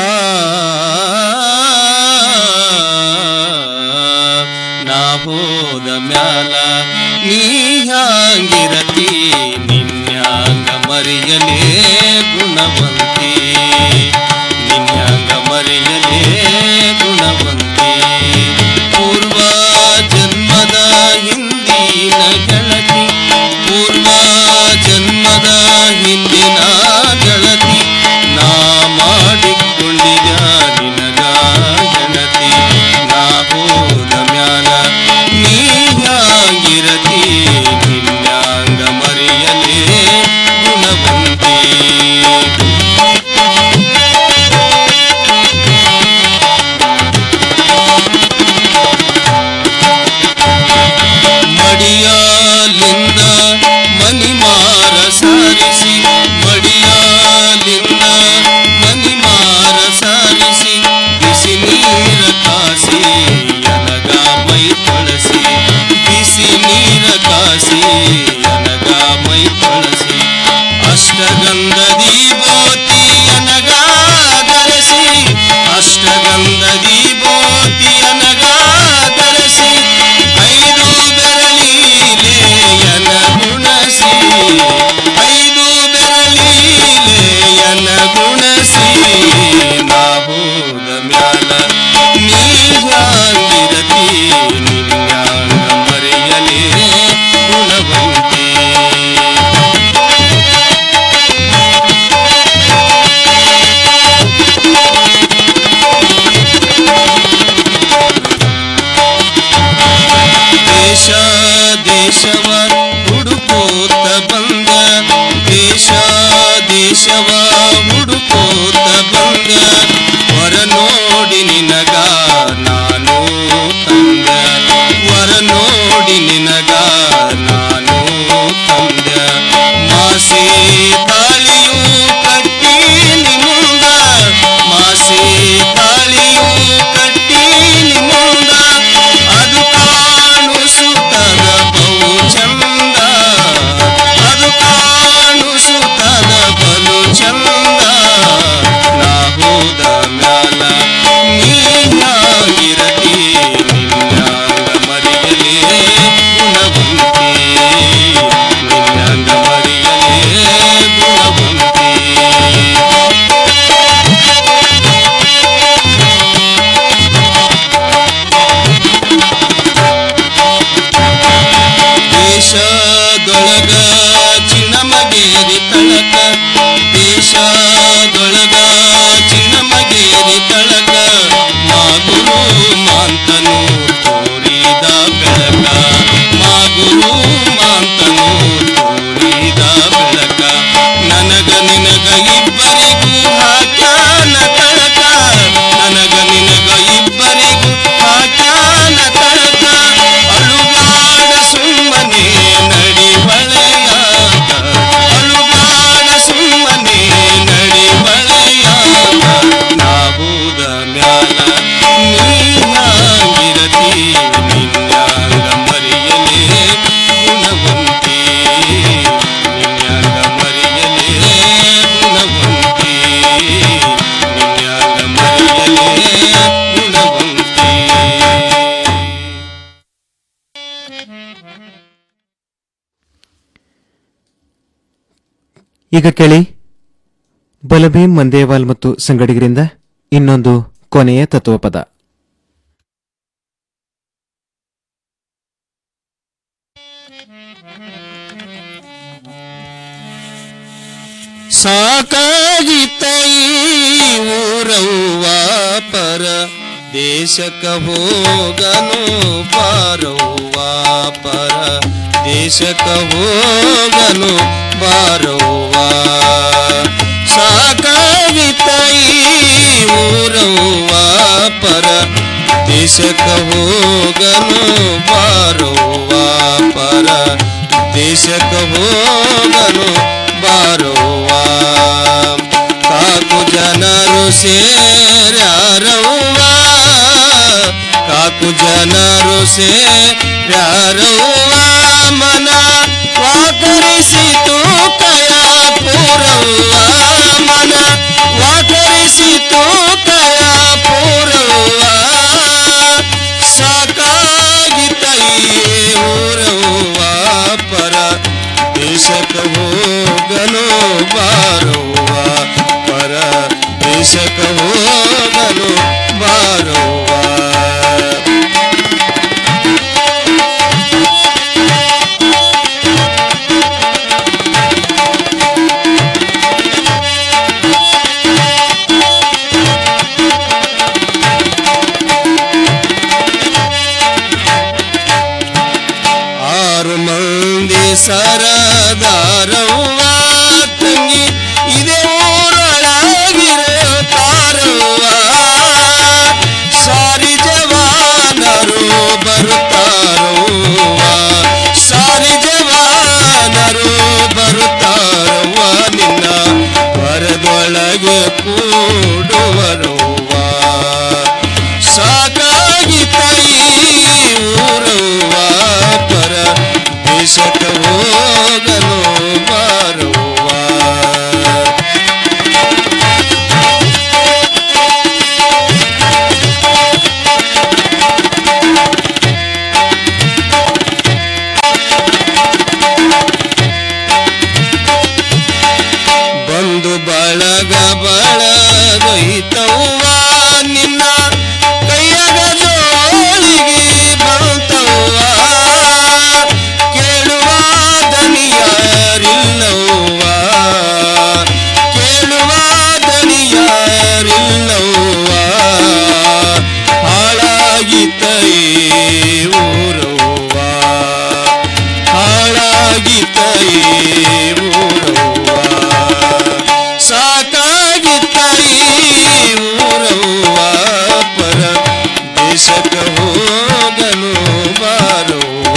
ನಾ ಹೋದ ಮ್ಯಾಲ ನೀ ಹ್ಯಾಂಗಿರತಿ ನಿನ್ಯಾಂಗ ಮರೆಯಲೇ ಗುಣವಂತಿ ನಿನ್ಯಾಂಗ ಮರೆಯಲೇ ಗುಣವಂತಿ ಪೂರ್ವ ಜನ್ಮದ ಹಿಂದಿನ ಗೆಳತಿ ಪೂರ್ವ ಜನ್ಮದ ಹಿಂದಿನ ಗೆಳತಿ ನಾ ಮಾಡಿಕೊಂಡಿದ ನಿನಗ ಗೆಳತಿ ನಾ ಹೋದ ಮ್ಯಾಲ ನೀ ಹ್ಯಾಂಗಿರತಿ ನಿನ್ಯಾಂಗ ಮರೆಯಲೇ ಗುಣವಂತಿ ಮಡಿಯಾಲಿಂದ ಮನಿಮಾರ ಸಾರಿಸಿ ಮಡಿಯಾಲಿಂದ ಮನಿಮಾರ ಸಾರಿಸಿ ಬಿಸಿ ನೀರ ಕಾಸಿ ಎನಗ ಮೈ ತೊಳಸಿ ಬಿಸಿ ನೀರ ಕಾಸಿ ಎನಗ ಮೈ ತೊಳಸಿ ಅಷ್ಟಗಂಧದಿ ಬೋತಿ ಎನಗ ಧರಿಸಿ ಅಷ್ಟಗಂಧದಿ ಬೋತಿ ಎನಗ ಧರಿಸಿ ಐದು ಬೆರಳಿಲೆಯನ ಗುಣಸಿ ಐದು ಬೆರಳಿಲೆಯನ ಗುಣಸಿ ನಾ ಹೋದ ಮ್ಯಾಲ ನೀ ಹ್ಯಾಂಗಿರತಿ ನಿನ್ಯಾಂಗ ಮರೆಯಲೇ ಗುಣವಂತಿ ದೇಶ ದೇಶವ ಹುಡುಕೋತ ಬಂದ ದೇಶ ದೇಶವ ಹುಡುಕೋತ ಬಂದ
ಈಗ ಕೇಳಿ ಬಲಭೀಮ್ ಮಂದೇವಾಲ್ ಮತ್ತು ಸಂಗಡಿಗರಿಂದ ಇನ್ನೊಂದು ಕೊನೆಯ ತತ್ವಪದ
ಸಾಕಾಗಿತ್ತೈ ಊರವ್ವ ಪರ ದೇಶಕ ಹೋಗನು ಬಾರವ್ವ ಪರ ದೇಶಕ ಹೋಗನು ಬಾರವ್ವ ಸಾಕಾಗಿತ್ತೈ ಊರವ್ವ ಪರ ದೇಶಕ ಹೋಗನು ಬಾರವ್ವ ಪರ ದೇಶಕ ಹೋಗನು ಬಾರವ್ವ ಕಾಕು ಜನರು ಸೇರ್ಯಾರವ್ವ ಕಾಕು ಜನರು ಸೇರ್ಯಾರವ್ವ ಮನ ವಾಕರಿಸಿತು ಕಯ ಪೂರವ್ವ ಮನ ವಾಕರಿಸಿತು ಕಯ ಪೂರವ್ವ ಸಾಕಾಗಿತಯ್ಯೇ ಊರವ್ವ ಪರ ದೇಶಕ ಹೋಗನು ಬಾರವ್ವ ಪರ ದೇಶಕ ಹೋಗನು ಬಾರವ್ವ ಆರು ಮಂದಿ ಸರದಾರವ್ವ ತಂಗಿ ಇದೇ ಊರೊಳಗಿರೋ ತಾರವ್ವ ಸಾರಿ ಜವಾನರು ಬರುತ್ತಾರವ್ವ ಸಾರಿ ಜವಾನರು ಬರುತ್ತಾರವ್ವ ನಿನ್ನ ವರದೊಳಗೆ ಕೂಡುವರವ್ವ ಸಾಕಾಗಿತ್ತೈ ಊರವ್ವ ಪರ ದೇಶಕ ಹೋಗಲು ಬಾರವ್ವ ಬಂದು ಬಳಗ ಬಳಗೈತವ್ವ ನಿನ್ನ ಕೈಯಾಗ ಜೋಳಿಗೆ ಬಂತವ್ವ ಕೇಳುವ ದನಿಯಾರಿಲ್ಲವ್ವ ಕೇಳುವ ದನಿಯಾರಿಲ್ಲವ್ವ ಹಾಳಾಗಿತ್ತೈ ಊರವ್ವ ಹಾಳಾಗಿತ್ತೈ ಊರವ್ವ ಸಾಕಾಗಿತ್ತೈ ಊರವ್ವ ಪರ ದೇಶಕ ಹೋಗಲು ಬಾರವ್ವ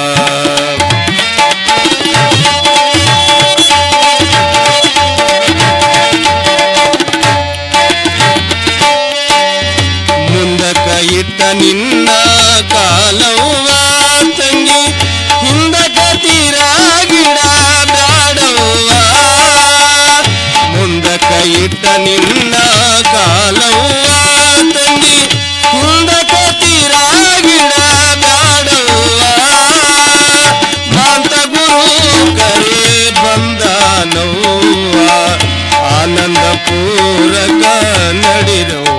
ಮುಂದಕ ಇಟ್ಟ ನಿನ್ನ ಕಾಲವ್ವ ತಂಗಿ ಹಿಂದಕ ತೀರಾಗಿಡ ಬ್ಯಾಡವ್ವ ಮುಂದಕ ಇಟ್ಟ ನಿನ್ನ ಕಾಲವ್ವ ತಂಗಿ ಹಿಂದಕ ತೀರಾಗಿಡ ಬ್ಯಾಡವ್ವ ಮಾಂತ ಗುರು ಕರೆ ಬಂದಾನವ್ವ ಆನಂದ ಪೂರಕ ನಡಿರವ್ವ